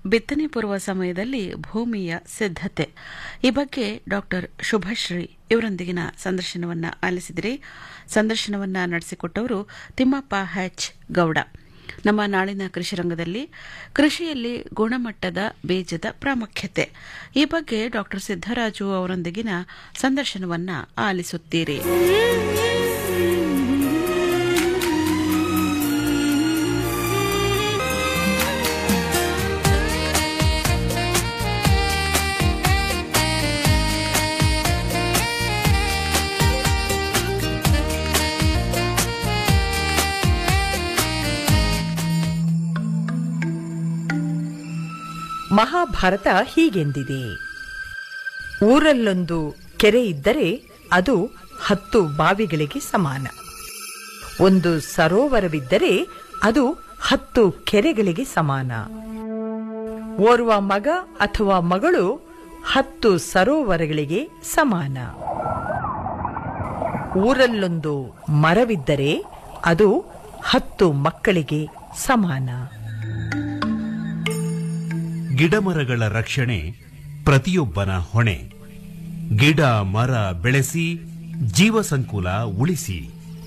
ಬಿತ್ತನೆ ಪೂರ್ವ ಸಮಯದಲ್ಲಿ ಭೂಮಿಯ ಸಿದ್ಧತೆ ಈ ಬಗ್ಗೆ ಡಾಕ್ಟರ್ ಶುಭಶ್ರೀ ಇವರೊಂದಿಗಿನ ಸಂದರ್ಶನವನ್ನ ಆಲಿಸಿದಿರಿ ಸಂದರ್ಶನವನ್ನ ನಡೆಸಿಕೊಟ್ಟವರು ತಿಮ್ಮಪ್ಪ ಹೆಚ್ ಗೌಡ ನಮ್ಮ ನಾಳಿನ ಕೃಷಿ ರಂಗದಲ್ಲಿ ಕೃಷಿಯಲ್ಲಿ ಗುಣಮಟ್ಟದ ಬೀಜದ ಪ್ರಾಮುಖ್ಯತೆ ಈ ಬಗ್ಗೆ ಡಾಕ್ಟರ್ ಸಿದ್ದರಾಜು ಅವರೊಂದಿಗಿನ ಸಂದರ್ಶನವನ್ನ ಆಲಿಸುತ್ತೀರಿ ಮಹಾಭಾರತ ಹೀಗೆಂದಿದೆ ಊರಲ್ಲೊಂದು ಕೆರೆ ಇದ್ದರೆ ಅದು ಹತ್ತು ಬಾವಿಗಳಿಗೆ ಸಮಾನ ಒಂದು ಸರೋವರವಿದ್ದರೆ ಅದು ಹತ್ತು ಕೆರೆಗಳಿಗೆ ಸಮಾನ ಓರ್ವ ಮಗ ಅಥವಾ ಮಗಳು ಹತ್ತು ಸರೋವರಗಳಿಗೆ ಸಮಾನ ಊರಲ್ಲೊಂದು ಮರವಿದ್ದರೆ ಅದು ಹತ್ತು ಮಕ್ಕಳಿಗೆ ಸಮಾನ ಗಿಡಮರಗಳ ರಕ್ಷಣೆ ಪ್ರತಿಯೊಬ್ಬನ ಹೊಣೆ ಗಿಡ ಮರ ಬೆಳೆಸಿ ಜೀವ ಸಂಕುಲ ಉಳಿಸಿ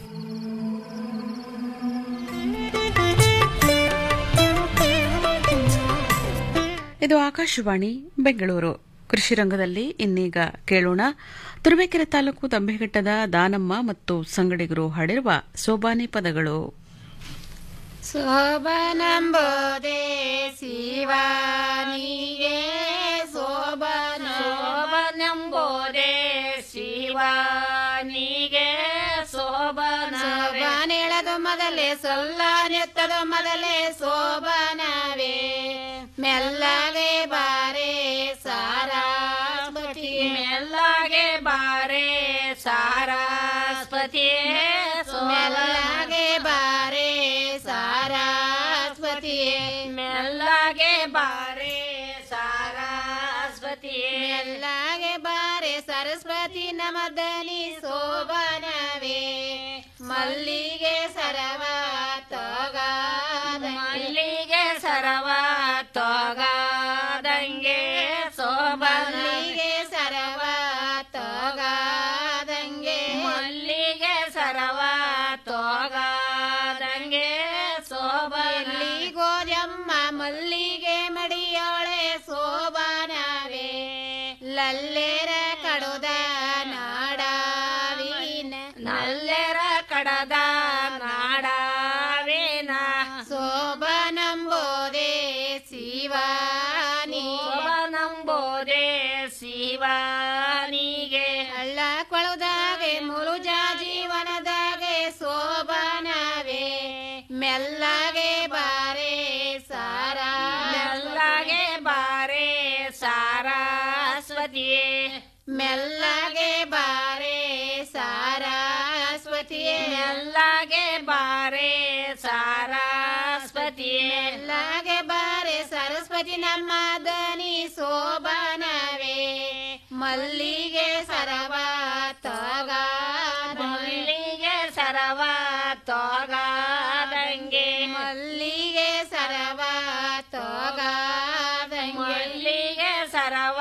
ಇದು ಆಕಾಶವಾಣಿ ಬೆಂಗಳೂರು ಕೃಷಿ ರಂಗದಲ್ಲಿ ಇನ್ನೀಗ ಕೇಳೋಣ ತುರುವೇಕೆರೆ ತಾಲೂಕು ತಂಬೆಘಟ್ಟದ ದಾನಮ್ಮ ಮತ್ತು ಸಂಗಡಿಗರು ಹಾಡಿರುವ ಸೋಬಾನೆ ಪದಗಳು ಶೋಭನಂಬೋದೆ ಶಿವಾನಿಗೆ ಶೋಭನ ಶೋಭನಂಬೋದೆ ಶಿವಾನಿಗೆ ಶೋಭನ ಶೋಭನೆಳದು ಮೊದಲೇ ಸೊಲ್ಲ ನೆತ್ತದು ಮೊದಲೇ ಶೋಭನವೇ ಮೆಲ್ಲಗೆ ಬಾರೆ ಸಾರಾಸ್ಪತಿ ಮೆಲ್ಲಗೆ ಬಾರೆ ಸಾರಾಸ್ಪತಿ ಮೆಲ್ಲಗೆ ಬಾರೆ ಸಾರಾಸ್ವತಿ ಮೆಲ್ಲಗೆ ಬಾರೆ ಸಾರಾಸ್ವತಿ ಮೆಲ್ಲಗೆ ಬಾರೆ ಸರಸ್ವತಿ ನಮದನಿ ಶೋಭನವೇ ಮಲ್ಲಿಗೆ ಸರವ ತೋಗ ಮಲ್ಲಿಗೆ ಸರವ ತೋಗಾದಂಗೆ ಶೋಭನಿಗೆ ಸರವ ತೋಗಾದಂಗೆ ಮಲ್ಲಿಗೆ ಸರವ ತೋಗಾದಂಗೆ ಶೋಭಲಿ ಗೋಜಮ್ಮ ಮಲ್ಲಿಗೆ ಮಡಿಯೋಳೆ ಶೋಭನವೇ ಲಲ್ಲೆರ ಕಡುದ ನಾಡಾವಿನ ನಲ್ಲೆರ ಕಡದ ನಾಡಾವೇನ ಶೋಭನಂಬೋದೆ ಶಿವಾನಿ ಶೋಭನಂಬೋದೆ ಶಿವಾನಿಗೆ ಹಳ್ಳ ಕೊಳುದಾಗೆ ಮುಳುಜ ಜೀವನದಾಗೆ ಶೋಭನವೇ ಮೆಲ್ಲಗೆ ಬಾರೆ ಸಾರ ಮೆಲ್ಲಗೆ ಬಾರೆ ಸಾರಸ್ವತಿಯೇ ಮೆಲ್ಲಗೆ ಬಾರೆ ಸಾರಸ್ವತಿಯೇ ಮೆಲ್ಲಗೆ ಬಾರೆ ಸಾರಸ್ವತಿಯೇ ಮೆಲ್ಲಗೆ ಬಾರೆ ಸರಸ್ವತಿ ನಮ್ಮ ದನಿ ಶೋಭನವೇ ಮಲ್ಲಿಗೆ ಸರವ ತೋಗ ಮಲ್ಲಿಗೆ ಸರವ ತೋಗಾದಂಗೆ ಮಲ್ಲಿಗೆ ಸರವ ತೋಗಾದಂಗೆ ಮಲ್ಲಿಗೆ ಸರವ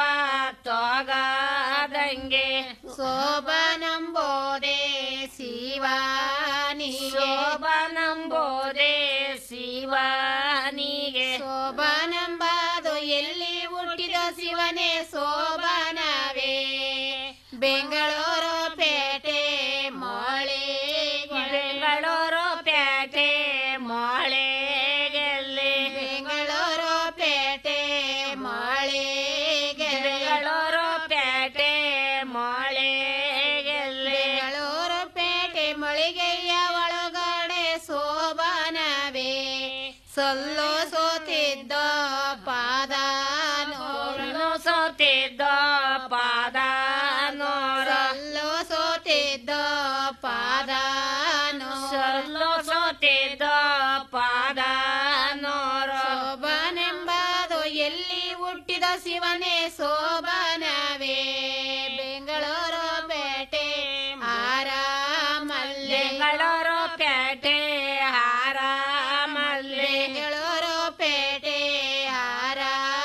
ತೋಗಾದಂಗೆ ಶೋಭನಂಬೋದೆ ಶಿವಾನಿ ಶೋಭನಂಬೋದೆ ಶಿವಾನಿಗೆ ಶೋಭನಂಬಾದು ಎಲ್ಲಿ ಹುಟ್ಟಿದ ಶಿವನೇ ಶೋಭನವೇ ಬೆಂಗಳೂರು ಪೇಟೆ ಮೊಳೆ ಬೆಂಗಳೂರು ಪೇಟೆ ಮೊಳೆಗೆಲ್ಲಿ ಬೆಂಗಳೂರು ಪೇಟೆ ಮೊಳೆಗೆ ಬೆಂಗಳೂರು ಪೇಟೆ ಮೊಳೆಗೆಲ್ಲಿ ಬೆಂಗಳೂರು ಪೇಟೆ ಮೊಳಿಗೆಯ ಒಳಗಡೆ ಶೋಭನವೇ ಸೊಲ್ಲು ಸೋತಿದ್ದ ಪಾದ ನೋಡಲು ಸೋತಿದ್ದ ಪಾದ ನೋಡಲು ಸೋತಿದ್ದ ಪಾದ ಸೊಲ್ಲು ಸೋತಿದ್ದ ಪಾದ ನೋರ ಶೋಭನೆಂಬುದು ಎಲ್ಲಿ ಹುಟ್ಟಿದ ಶಿವನೇ ಶೋಭನವೇ ಬೆಂಗಳೂರು ಪೇಟೆ ಆರಾಮಲ್ಲಿ ಬೆಂಗಳೂರು ಪೇಟೆ ಆರಾಮಲ್ಲಿ ಬೆಂಗಳೂರು ಪೇಟೆ ಆರಾಮ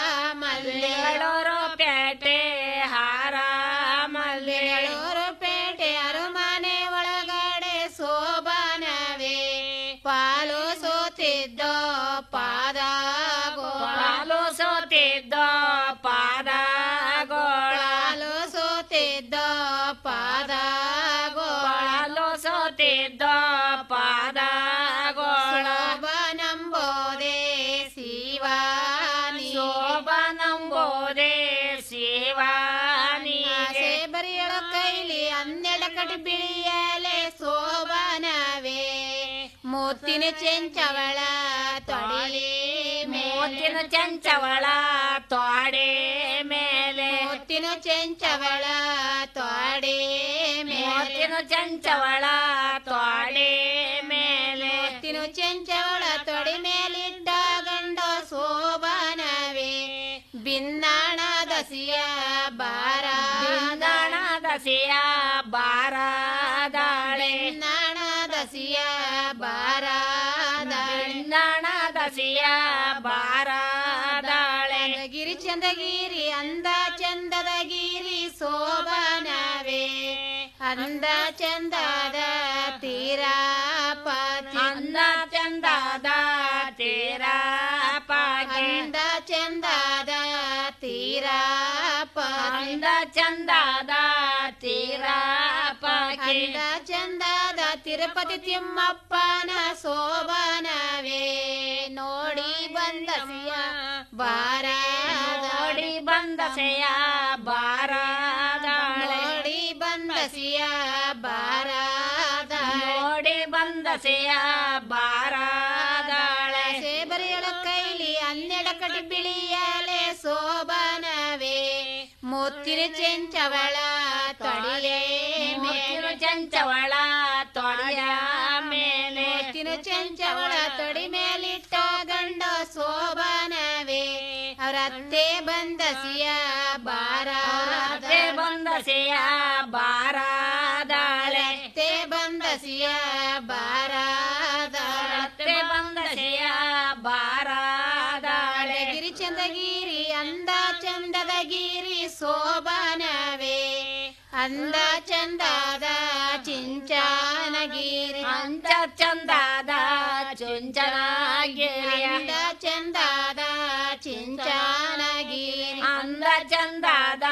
ಸೋತಿದ್ದೋ ಪಾದ ಕೊಳಲು ಸೋತಿದ್ದೋ ಪಾದ ಕೊಳಲು ಸೋತಿದ್ದೋ ಪಾದ ಕೊಳಲು ಸೋತಿದ್ದೋ ಪಾದ ಶೋಭನಂಬೋದೆ ಶಿವಾನಿ ಶೋಭನಂಬೋದೆ ಶಿವಾನಿಗೆ ಬರಿಯಳ ಕೈಲಿ ಹನ್ನೆರಡು ಕಟಿ ಬಿಳಿಯಲೆ ಶೋಭನವೇ ಮೂತಿನ ಚೆಂಚವಳ ತೊಡಿ ಮೂತಿನ ಚಂಚವಳ ತೊಡೆ ಮೇಲೆ ಮೂತಿನ ಚೆಂಚವಳ ತೊಡೆ ಮೂತಿನ ಚಂಚವಳ ತೊಡೆ ಮೇಲೆ ಮೂತಿನ ಚೆಂಚವಳ ತೊಡಿ ಮೇಲಿದ್ದ ಗಂಡ ಶೋಭನವೇ ಬಿನ್ನಾಣ ದಸಿಯ ಬಾರ ಬಿಂದಣ ದಸಿಯ ಬಾರದಾಳೆ ಬಿನ್ನಾಣ ದಸಿಯ ಬಾರ ಬಿಂದಣ ದಸಿಯ ಬಾರದಾಳೆ ಗಿರಿ ಚಂದಗಿರಿ ಅಂದ ಚಂದದ ಗಿರಿ ಶೋಭನವೇ ಅಂದ ಚಂದದ ತೀರಾ ಅಂದ ಚಂದದ ತೀರ ಪಾಗೆ ಅಂದ ಚಂದದ ತೀರಾ ಅಂದ ಚಂದದ ತೀರ ಪಾಗೆ ಅಂದ ಚಂದದ ತಿರುಪತಿ ತಿಮ್ಮಪ್ಪನ ಶೋಭನವೇ ನೋಡಿ ಬಂದಸಿಯ ಬಾರ ನೋಡಿ ಬಂದಸೆಯ ಬಾರದಾಳೆ ನೋಡಿ ಬಂದಸಿಯ ಬಾರ ನೋಡಿ ಬಂದಸೆಯ ಬಾರದಾಳೆ ಸೇಬರಿಯಳ ಕೈಲಿ ಹನ್ನೆರಡು ಕಟಿ ಬಿಳಿಯಲೆ ಶೋಭನವೇ ಮುತ್ತಿನ ಚೆಂಚವಳ ತೊಡಿಯೇ ಮುತ್ತಿನ ಚಂಚವಳ ತೊಡೆಯ ಮೇಲೆ ಮುತ್ತಿನ ಚೆಂಚವಳ ತೊಡಿ ಮೇಲಿಟ್ಟ ಗಂಡ ಶೋಭನವೇ ಅವರತ್ತೆ ಬಂದಸಿಯ ಬಾರ ಅತ್ತೆ ಬಂದಸೆಯ ಬಾರದಾಳೆ ಅತ್ತೆ ಬಂದಸಿಯ ಬಾರ ಅತ್ತೆ ಬಂದಸೆಯ ಬಾರದಾಳೆ ಗಿರಿ ಚಂದಗಿರಿ ಅಂದ ಚಂದದ ಗಿರಿ ಶೋಭನವೇ ಅಂದ ಚಂದದ ಚಿಂಚಾನಗಿರಿ ಅಂಚ ಚಂದದ ಚುಂಚನಗಿರಿಯ ಅಂದ ಚಂದದ ಚಿಂಚಾನಗಿರಿ ಅಂದ ಚಂದದ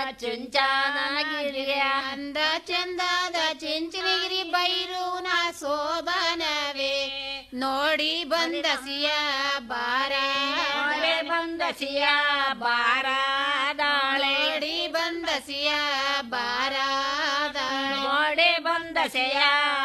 ಚುಂಚನಗಿರಿಯ ಅಂದ ಚಂದದ ಚಿಂಚನಗಿರಿ ಬೈರೂನ ಶೋಭನವೇ ನೋಡಿ ಬಂದಸಿಯ ಬಾರ ನೋಡಿ ಬಂದಸಿಯ ಬಾರದಾಳೆ ನೋಡಿ ಬಂದಸಿಯ ಬಾರ ನೋಡಿ ಬಂದಸೆಯ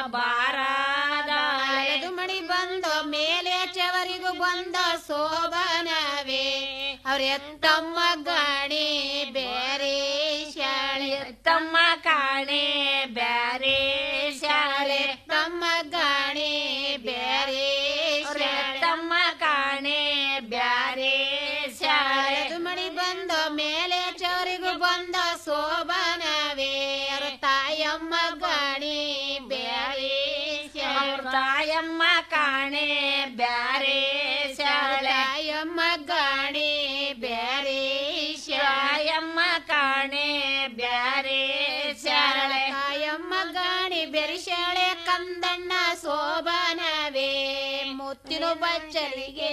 ಬಾರದಾಳೆ ಅಳದು ಮಣಿ ಬಂದ ಮೇಲೆ ಚವರಿಗೂ ಬಂದ ಶೋಭನವೇ ಅವ್ರ ಎತ್ತಮ್ಮ ಗಾಣಿ ಬೇರೆ ಶಾಳೆ ತಮ್ಮ ಕಾಣೆ ಬ್ಯಾರೆ ಶಾಲೆ ತಮ್ಮ ಗಾಣಿ ಬೇರೆ ಶಾಳೆ ತಮ್ಮ ಕಾಣೆ ಬ್ಯಾರೆ ಶಾಲೆ ಅಳದು ಮಣಿ ಬಂದ ಮೇಲೆ ಚವರಿಗೂ ಬಂದ ಶೋಭನವೇ ಅವ್ರ ತಾಯಮ್ಮ ಗಾಣಿ ಬೇರೆ ಶಾಳೆ ಅವ್ರ ತಾಯಮ್ಮ ಕಾಣೆ ಬ್ಯಾರೆ ಶಾಲೆ ತಾಯಮ್ಮ ಗಾಣಿ ಬೇರೆ ಶಾಳೆ ತಾಯಮ್ಮ ಕಾಣೆ ಬ್ಯಾರೆ ಶಾಲೆ ಕಾಯಮ್ಮ ಗಾಣಿ ಬೆರಿಶಾಳೆ ಕಂದಣ್ಣ ಶೋಭನವೇ ಮುತ್ತಿನ ಬಚ್ಚಲಿಗೆ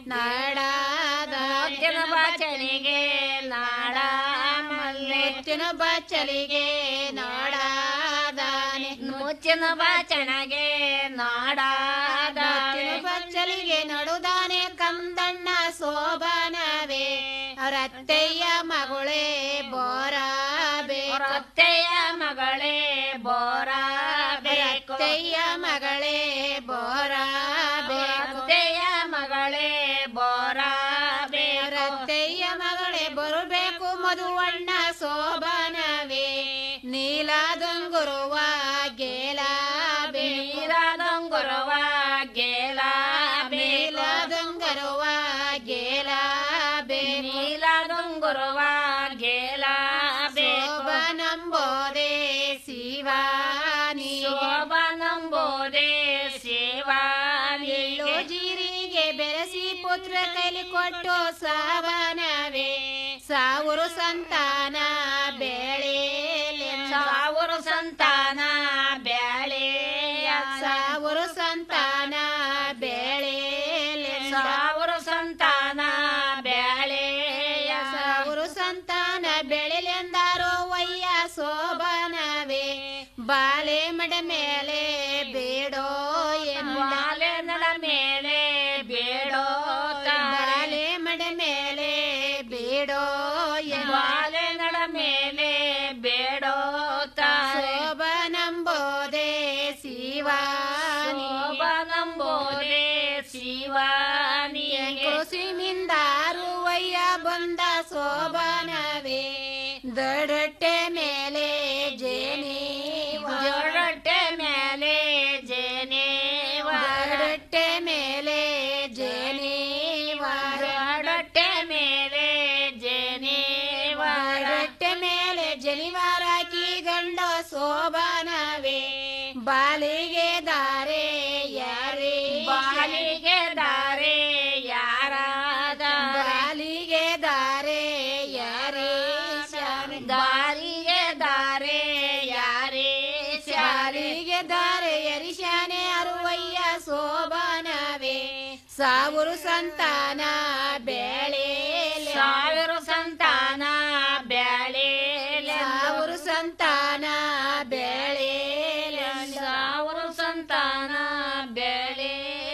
ನಾಡಾದ ಮುತ್ತಿನ ಬಾಚಣಿಗೆ ನಾಡ ಮಲ್ಲೆ ಮುತ್ತಿನ ಬಚ್ಚಲಿಗೆ ನಾಡಾದಾನೆ ಮುಚ್ಚಿನ ಬಾಚಣಗೆ ನಾಡಾದ ಮುತ್ತಿನ ಬಚ್ಚಲಿಗೆ ನಡುದಾನೆ ಕಂದಣ್ಣ ಶೋಭನವೇ ಅವರ ಅತ್ತೆಯ ಮಗಳೇ ಬೋರಾಬೆ ಅತ್ತೆಯ ಮಗಳೇ ಬೋರ ಬೇಕು ಅತ್ತೆಯ ಮಗಳೇ ಬೋರಾಬೆ ಅತ್ತೆಯ ಮಗಳೇ ಬೋರ ಬೇಕು ರತ್ತೆಯ ಮಗಳೇ ಬರಬೇಕು ಮಧುವಣ್ಣ ಶೋಭನವೇ ನೀಲ ದೊಂಗುರುವ ಗೇಲ ನೀರ ದೊಂಗುರುವ ಗೇಲ ನೀಲ ಬೇಲ ದೊಂಗರುವ ಗೇಲ ನೀಲ ದೊಂಗುರುವ ಗೇಲ ಬೇಕು ಶೋಭನಂಬೋದೆ ಶಿವಾನಿ ಶೋಭನಂಬೋದೆ ಶಿವಾನಿ ಎಳ್ಳು ಜೀರಿಗೆ ಬೆರೆಸಿ ಪುತ್ರ ಕೈಲಿ ಕೊಟ್ಟು ಸಾವನವೇ ಸಾವಿರ ಸಂತಾನ ಬೆಳೆ ಸಾವಿರ ಸಂತಾನ ಬ್ಯಾಳೆ ಸಾವಿರ ಸಂತಾನ ಬೆಳೆ ಸಾವಿರ ಸಂತಾನ ಬೆಳೆಯ ಸಾವಿರ ಸಂತಾನ ಬೆಳೆಲೆಂದಾರೋ ವಯ್ಯ ಶೋಭನವೇ ಬಾಲೆ ಮಡ ಮೇಲೆ ಬೇಡೋ ಬಾಲೆ ನಡ ಮೇಲೆ ಬೇಡೋ ಬಾಲೆ ಮಡ ಮೇಲೆ ಬೇಡೋ ಬಾಲೆ ನಡ ಮೇಲೆ ಬೇಡೋ ಶೋಭನಂಬೋದೆ ಶಿವಾನಿ ಶೋಭನಂಬೋದೆ ಶಿವಾನಿಗೆ ಕೃಷಿ ಮಿಂದಾರು ವಯ್ಯ ಬಂದ ಶೋಭನವೇ ದೊಡ್ಡಟ್ಟೆ ಮೇಲೆ ಜೇನಿ ಜೊರಟ್ಟೆ ಮೇಲೆ ಜೇನೇವ ದೊಡ್ಡಟ್ಟೆ ಮೇಲೆ ಜೇನಿ ಜೊರಟ್ಟೆ ಮೇಲೆ ಜೇನೇವ ದೊಡ್ಡಟ್ಟೆ ಮೇಲೆ ಜನಿವಾರಾಕಿ ಗಂಡ ಶೋಭನವೇ ಬಾಲಿಗೆ ದಾರೆ ಯಾರೇ ಬಾಲಿಗೆ ದಾರೆ ಯಾರಾದ ಬಾಲಿಗೆ ದಾರೆ ಯಾರೇ ದಾರಿಗೆ ದಾರೆ ಯಾರೇ ಶಾಲಿಗೆ ದಾರೆ ಯರಿಶಾನೆ ಅರುವಯ್ಯ ಶೋಭನವೇ ಸಾವಿರ ಸಂತಾನ ಬೆಳೆ ಸಾವಿರ ಸಂತಾನ ಬ್ಯಾಳೆ ಸಾವಿರ ಸಂತಾನ ಬೆಳೆ ಸಾವಿರ ಸಂತಾನ ಬೆಳೆ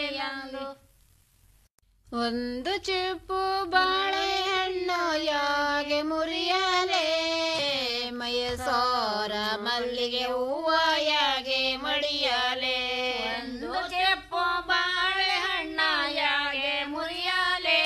ಒಂದು ಚಿಪ್ಪು ಬಾಳೆಹಣ್ಣು ಯಾಗೆ ಮುರಿಯಲೆ ಮಯಸೋರ ಮಲ್ಲಿಗೆ ಹೂವ ಯಾಗೆ ಮಡಿಯಲೆ ಒಂದು ಚೆಪ್ಪು ಬಾಳೆಹಣ್ಣ ಯಾಗೆ ಮುರಿಯಲೆ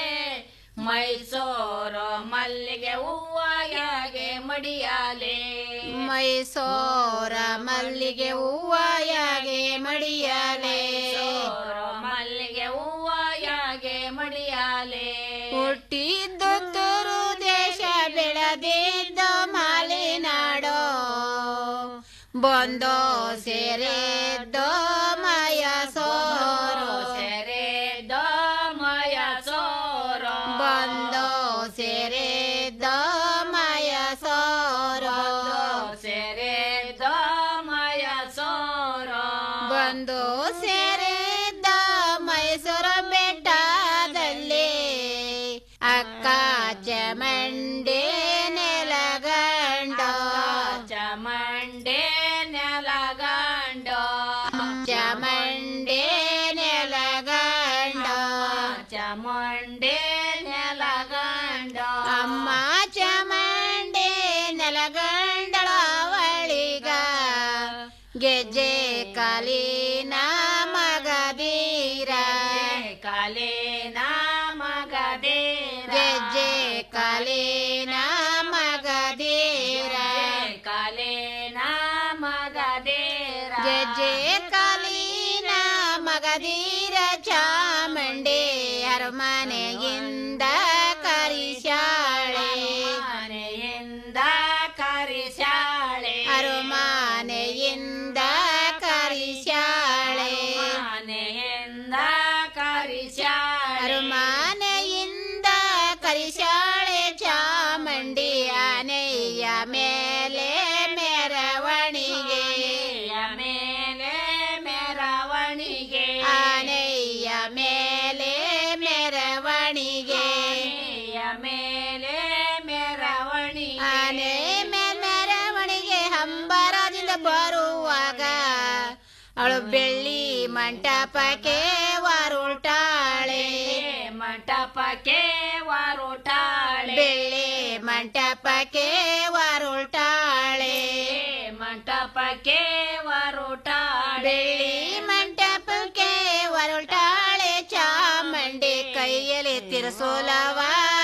ಮೈಸೂರು ಮಲ್ಲಿಗೆ ಹೂವ ಯಾಗೆ ಮಡಿಯಾಲೆ ಮೈಸೋರ ಮಲ್ಲಿಗೆ ಹೂವ ಯಾಗೆ ಮಡಿಯಲೆ ಮೈಸೂರು ಮಲ್ಲಿಗೆ ಹೂವ ಯಾಗೆ ಮಡಿಯಾಲೆ ಹುಟ್ಟಿದ್ದೊತ್ತರು ದೇಶ ಬೆಳೆದಿದ್ದ ಮಾಲಿನಾಡೋ ಬಂದೋ ಸೇರೆದ್ದೋ ಮಯ ಸೋರೋ ಸೆರೆ ದಮಯ ಸೋರೋ ಬಂದೋ ಸೇರೆದ್ದೋ ಮಯ ಸೋರೋ ಸೆರೆ ದಮಯ ಸೋರೋ ಬಂದು ಸೇರಿದ್ದ ಮೈಸೂರು ಬೆಟ್ಟದಲ್ಲಿ ಅಕ್ಕ ಚಮಂಡಿ ನೆಲಗಂಡ ಚಮಂಡೆ ನೆಲಗಂಡೋ ಚಮಂಡಿ ನೆಲಗಂಡ ಚಮಂಡೆ ನೆಲಗಂಡೋ ಅಮ್ಮ ಚಮಂಡಿ ನೆಲಗಂಡಳ ಅವಳಿಗ ಗೆಜ್ಜೆ ಕಾಲಿನ ಮಗದೀರ ಕಾಲೇನ ಮಗದೇರ ಗೆಜ್ಜೆ ಕಾಲಿನ ಮಗದೀರ ಕಾಲೇನ ಮಗದೇರ ಗೆಜ್ಜೆ ಕಾಲಿನ ಮಗದೀರ ಚಾಮಂಡಿ ಅರಮನೆಯಿಂದ ಕರಿಶಾಳೆ ಮನೆಯಿಂದ ಕರಿಶಾಳೆ ಅರಮನೆಯಿಂದ ಕರಿಶಾಳೆ ಮನೆಯಿಂದ ಕರಿಶಾಳೆ ಅರಮನೆಯಿಂದ ಕರಿಶಾಳೆ ಚಾಮಂಡಿ ಆನೆಯ ಮೇಲೆ ಮೆರವಣಿಗೆ ಮೇಲೆ ಮೆರವಣಿಗೆ ಆನೆಯ ಮೇಲೆ ಮೆರವಣಿಗೆ ಆನೆಯ ಮೇಲೆ ಮೆರವಣಿಗೆ ಆನೆ ಮೇಲೆ ಮೆರವಣಿಗೆ ಹಂಬರದಿಂದ ಬರುವಾಗ ಅವಳು ಬೆಳ್ಳಿ ಮಂಟಪಕ್ಕೆ ವಾರುಳ್ತಾಳೆ ಮಂಟಪಕ್ಕೆ ವಾರುಟಾಳೆ ಬೆಳ್ಳಿ ಮಂಟಪಕ್ಕೆ ವಾರುಳ್ತಾಳೆ ಮಂಟಪಕ್ಕೆ ವಾರುಟಾಳೆ ಬೆಳ್ಳಿ ಮಂಟಪಕ್ಕೆ ವರುಳ್ತಾಳೆ ಚಾಮಂಡಿ ಕೈಯಲ್ಲಿ ತಿರುಸೋಲವ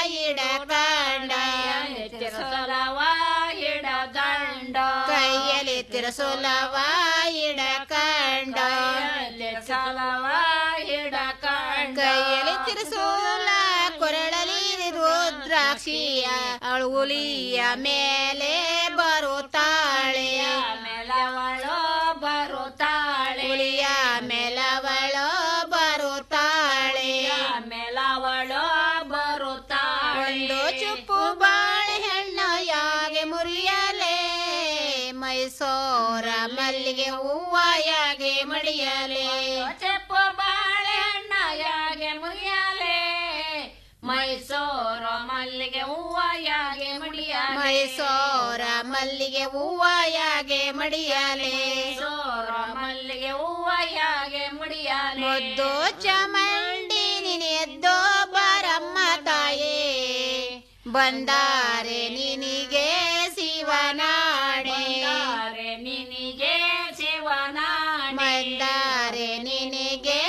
ಇಡಕಂಡ ತಿರುಸಲವ ಹಿಡದಂಡ ಕೈಯಲ್ಲಿ ತಿರುಸೋಲವ ಇಡಕಂಡ ತಿರುಸಲವ ಹಿಡಕಂಡ ಕೈಯಲ್ಲಿ ತಿರುಸೋಲ ಕೊರಳಲಿ ರುದ್ರಾಕ್ಷಿಯ ಅವಳು ಹುಲಿಯ ಮೇಲೆ ಬರುತ್ತಾಳೆ ಮೇಲವಳು ಬರುತ್ತಾಳೆ ಹುಲಿಯ ಮೇಲವಳು ಬರುತ್ತಾಳೆ ಮೇಲವಳು ಬರುತ್ತಾಳೆ ಒಂದು ಚುಪ್ಪು ಬಾಳೆಹಣ್ಣು ಯಾಗೆ ಮುರಿಯಲೆ ಮೈಸೂರ ಮಲ್ಲಿಗೆ ಹೂವ ಯಾಗೆ ಮಡಿಯಲೆ ಚೆಪ್ಪು ಬಾಳೆಹಣ್ಣ ಯಾಗೆ ಮುರಿಯಲೆ ಮೈಸೂರು ಮಲ್ಲಿಗೆ ಹೂವಾಯಾಗೆ ಮುಡಿಯಲೆ ಮೈಸೂರ ಮಲ್ಲಿಗೆ ಹೂವಾಯಾಗೆ ಮಡಿಯಲೆ ಮೈಸೂರು ಮಲ್ಲಿಗೆ ಹೂವಾಯಾಗೆ ಮುಡಿಯಲೆ ಮುದ್ದು ಚಾಮಂಡಿ ನಿನೆದ್ದೋ ಬಾರಮ್ಮ ತಾಯೇ ಬಂದಾರೆ ನಿನಿಗೆ ಶಿವನಾಡೆ ಬಂದಾರೆ ನಿನಿಗೆ ಶಿವನಾಡೆ ಬಂದಾರೆ ನಿನಿಗೆ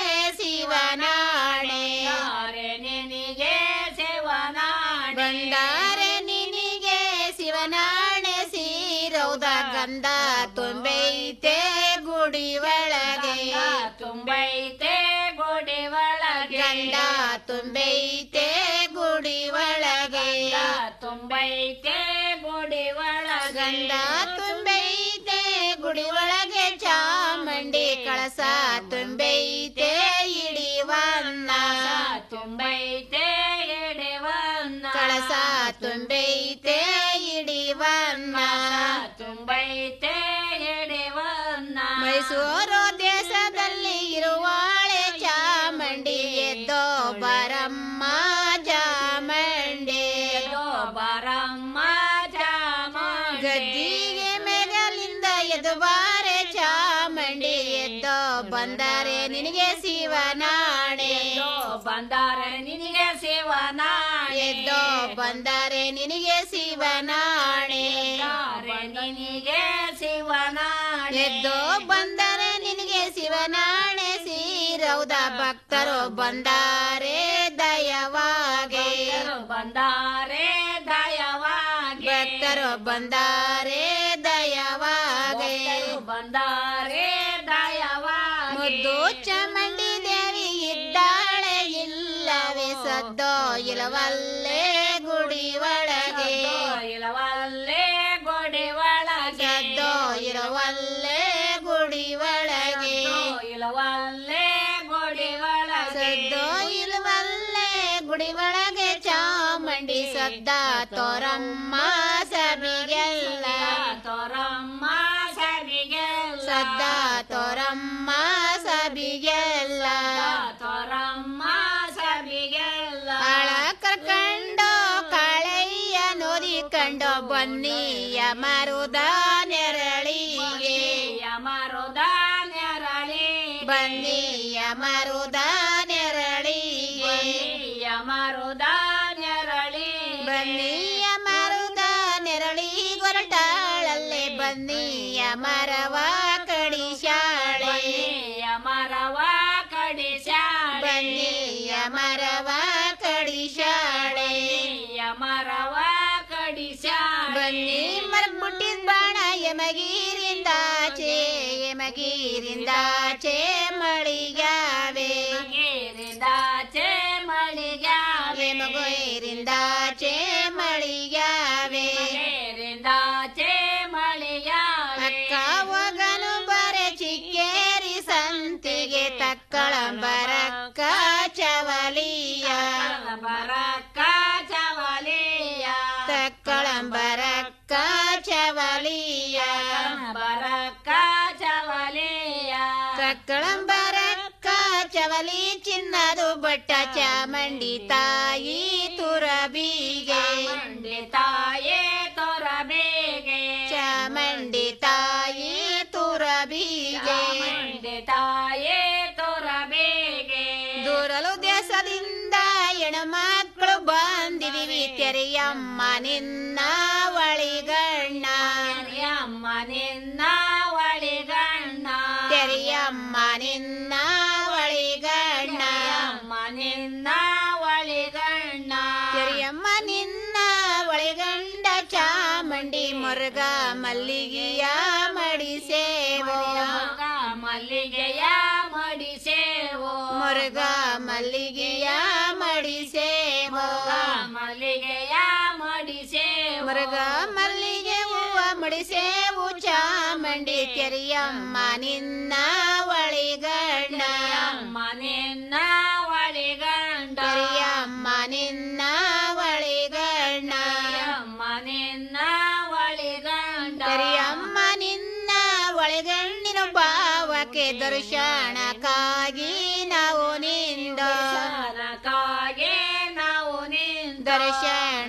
ಶಿವನಾಡೆ ಬಂದಾರೆ ನಿನಿಗೆ ಶಿವನಾಡೆ ಬಂದಾರೆ ನಿನಿಗೆ ಶಿವನಾಣೆ ಸೀರೌದ ಗಂಧ ತುಂಬೈತೆ ಗುಡಿ ಒಳಗೆ ತುಂಬೈತೆ ಗೋಡೆ ಒಳಗೆ ಗಂಧ ತುಂಬೈತೆ ಗುಡಿ ಒಳಗೆ ತುಂಬೈತೆ ಗೋಡೆ ಒಳಗೆ ಗಂಧ ತುಂಬೈತೆ ಗುಡಿ ಒಳಗೆ ಚಾಮಂಡಿ ಕಳಸ ತುಂಬೈತೆ ಇಡಿವನ್ನ ತುಂಬೈತೆ ಎಡೆವನ್ನ ಕಳಸ ತುಂಬೈತೆ ಇಡಿವನ್ನ ತುಂಬೈತೆ ಎಡೆವನ್ನ ಮೈಸೂರು ದೇಶದಲ್ಲಿ ಇರುವಾಳೆ ಚಾಮಂಡಿ ಎದ್ದೋ ಬರಮ್ಮ ಚಾಮಂಡಿ ಎದ್ದೋ ಬರಮ್ಮ ಚಾಮುಂಡಿ. ಗದ್ದಿಗೆ ಮೇಗಲಿಂದ ಎದ್ದು ಬಾರೆ ಚಾಮಂಡಿ ಎದ್ದೋ ಬಂದರೆ ನಿನಗೆ ಶಿವನಾಣೆ ಎದ್ದೋ ಬಂದಾರೆ ನಿನಗೆ ಶಿವನಾಡೆ ಎದ್ದೋ ಬಂದರೆ ನಿನಗೆ ಶಿವನಾಣೆ ಬಂದಾರೆ ನಿನಗೆ ಶಿವನಾಡೆ ಎದ್ದೋ ಬಂದರೆ ನಿನಗೆ ಶಿವನಾಣೆ ಸೀರೌದ ಭಕ್ತರು ಬಂದಾರೆ ದಯವಾಗೆ ಬಂದಾರೆ ದಯವಾಗಿ ಭಕ್ತರು ಬಂದಾರೆ ದಯವಾಗೆ ಬಂದಾರೆ ದಯವಾಗಿ ಮುದ್ದು ಚಾಮಂಡಿ ದೇವಿ ಇದ್ದಾಳೆ ಇಲ್ಲವೇ ಸದ್ದೋ ಇಲವಲ್ಲೇ ಗುಡಿ ಒಳಗೆ ಇಲವಲ್ಲೇ ಗೋಡೆ ಒಳಗೆ ಸದ್ದೋ ಇರವಲ್ಲೇ ಗುಡಿ ಒಳಗೆ ಇಲವಲ್ಲೇ ಗೋಡೆ ಒಳಗೆ ಸದ್ದೋ ಇಲವಲ್ಲೇ ಗುಡಿ ಒಳಗೆ ಚಾಮಂಡಿ ಸದ್ದ ತೋರಮ್ಮ ಸಬಿಗೆಲ್ಲ ತೋರಮ್ಮ ಸಬಿಗೆಲ್ಲ ಸದ್ದ ತೋರಮ್ಮ ಸಬಿಗೆಲ್ಲ ತೋರಮ್ಮ ಸಬಿಗೆಲ್ಲ ಆಳ ಕರ್ಕಂಡೋ ಕಾಳಯ್ಯ ನೋದಿ ಕಂಡೋ ಬನ್ನಿಯ ಮರುದ ನೆರಳಿಗೆ ಮರುದ ನೆರಳಿ ಬನ್ನಿಯ ಮರುದ ನೆರಳಿಗೆ ಮರುದ ನೆರಳಿ ಬನ್ನಿಯ ಮರುದ ನೆರಳಿ ಗೊರಟಾಳಲ್ಲೇ ಬನ್ನಿಯ ಮರವ ಕಡಿಶಾಳೆ ಮರವ ಕಡಿಸಾಳೆ ಬನ್ನಿಯ ಮರವ ಕಡಿಶಾಳೆ ಮರವ ಕಡಿಸಾಳೆ ಬನ್ನಿ ಮರಬುಟ್ಟಿದ ಬಾಣ ಯಮಗೀರಿಂದಾಚೆ ಯಮಗೀರಿಂದಾಚೆ ಮಳಿಗಾವೆ ಮಗೇರಿಂದಾಚೆ ಮಳಿಗಾವೆ ಯಮಗೋಯರಿಂದಾಚೆ ಮಳಿಗಾವೆ ಮಗೇರಿಂದಾಚೆ ಮಳಿಗಾವೆ ಅಕ್ಕ ಒಗನು ಬರೆ ಚಿಕ್ಕೇರಿ ಸಂತಿಗೆ ತಕ್ಕಳಂಬರಕ್ಕ ಚವಲಿಯ ಬರಕ್ಕ ಚವಲಿಯ ತಕ್ಕಳಂಬರಕ್ಕ ಚವಲಿಯ ಬರಕ್ಕ ಚವಲಿಯ ತಕ್ಕಳಂಬರಕ್ಕ ಚವಲಿ ಚಿನ್ನದು ಬಟ್ಟ ಚಾಮಂಡಿ ತಾಯಿ ತುರಬಿಗೆ ಮಂಡಿ ತಾಯೇ ತೊರ ಬೇಗೆ ಚಾಮಂಡಿ ತಾಯಿ ತುರಬಿಗೆ ಮಂಡಿ ತಾಯೇ ತೊರ ಬೇಗೆ ದೂರಲು ದೇಶದಿಂದ ಹೆಣ್ಮಕ್ಳು ಬಂದಿದೀವಿ ತೆರೆಯಮ್ಮ ನಿನ್ನ ಒಳಿಗಣ್ಣ ಅಮ್ಮ ನಿನ್ನ ಒಳಿಗಣ್ಣ ತೆರೆಯಮ್ಮ ನಿನ್ನ ಒಳಿಗಣ್ಣ ಅಮ್ಮ ನಿನ್ನ ಒಳಿಗಣ್ಣ ತೆರೆಯಮ್ಮ ನಿನ್ನ ಒಳಿಗಂಡ ಚಾಮಂಡಿ ಮುರುಗ ಮಲ್ಲಿಗೆಯ ಮಡಿಸೇವೋ ಮುರುಗ ಮಲ್ಲಿಗೆಯ ಮಡಿಸೇವೋ ಮುರುಗ ಮಲ್ಲಿಗೆಯ ಮಡಿಸೇವೋ ಮಲ್ಲಿಗೆಯ ಮಡಿಸೇವೋ ಮುರುಗ ಮಲ್ಲಿಗೆ ಹೂವ ಮಡಿಸೇವು ಚಾಮಂಡಿ ತೆರೆಯಮ್ಮ ನಿನ್ನ ಒಳಿಗಣ್ಣ ಅಮ್ಮ ನಿನ್ನ ಒಳಿಗಂಡ ತೆರೆಯಮ್ಮ ನಿನ್ನ ಒಳಿಗಣ್ಣ ಅಮ್ಮ ನಿನ್ನ ಒಳಿಗಂಡ ತೆರೆಯಮ್ಮ ನಿನ್ನ ಒಳಗಣ್ಣಿನ ಭಾವಕ್ಕೆ ದರ್ಶನಕ್ಕಾಗಿ ನಾವು ನಿಂದ ಶರಣ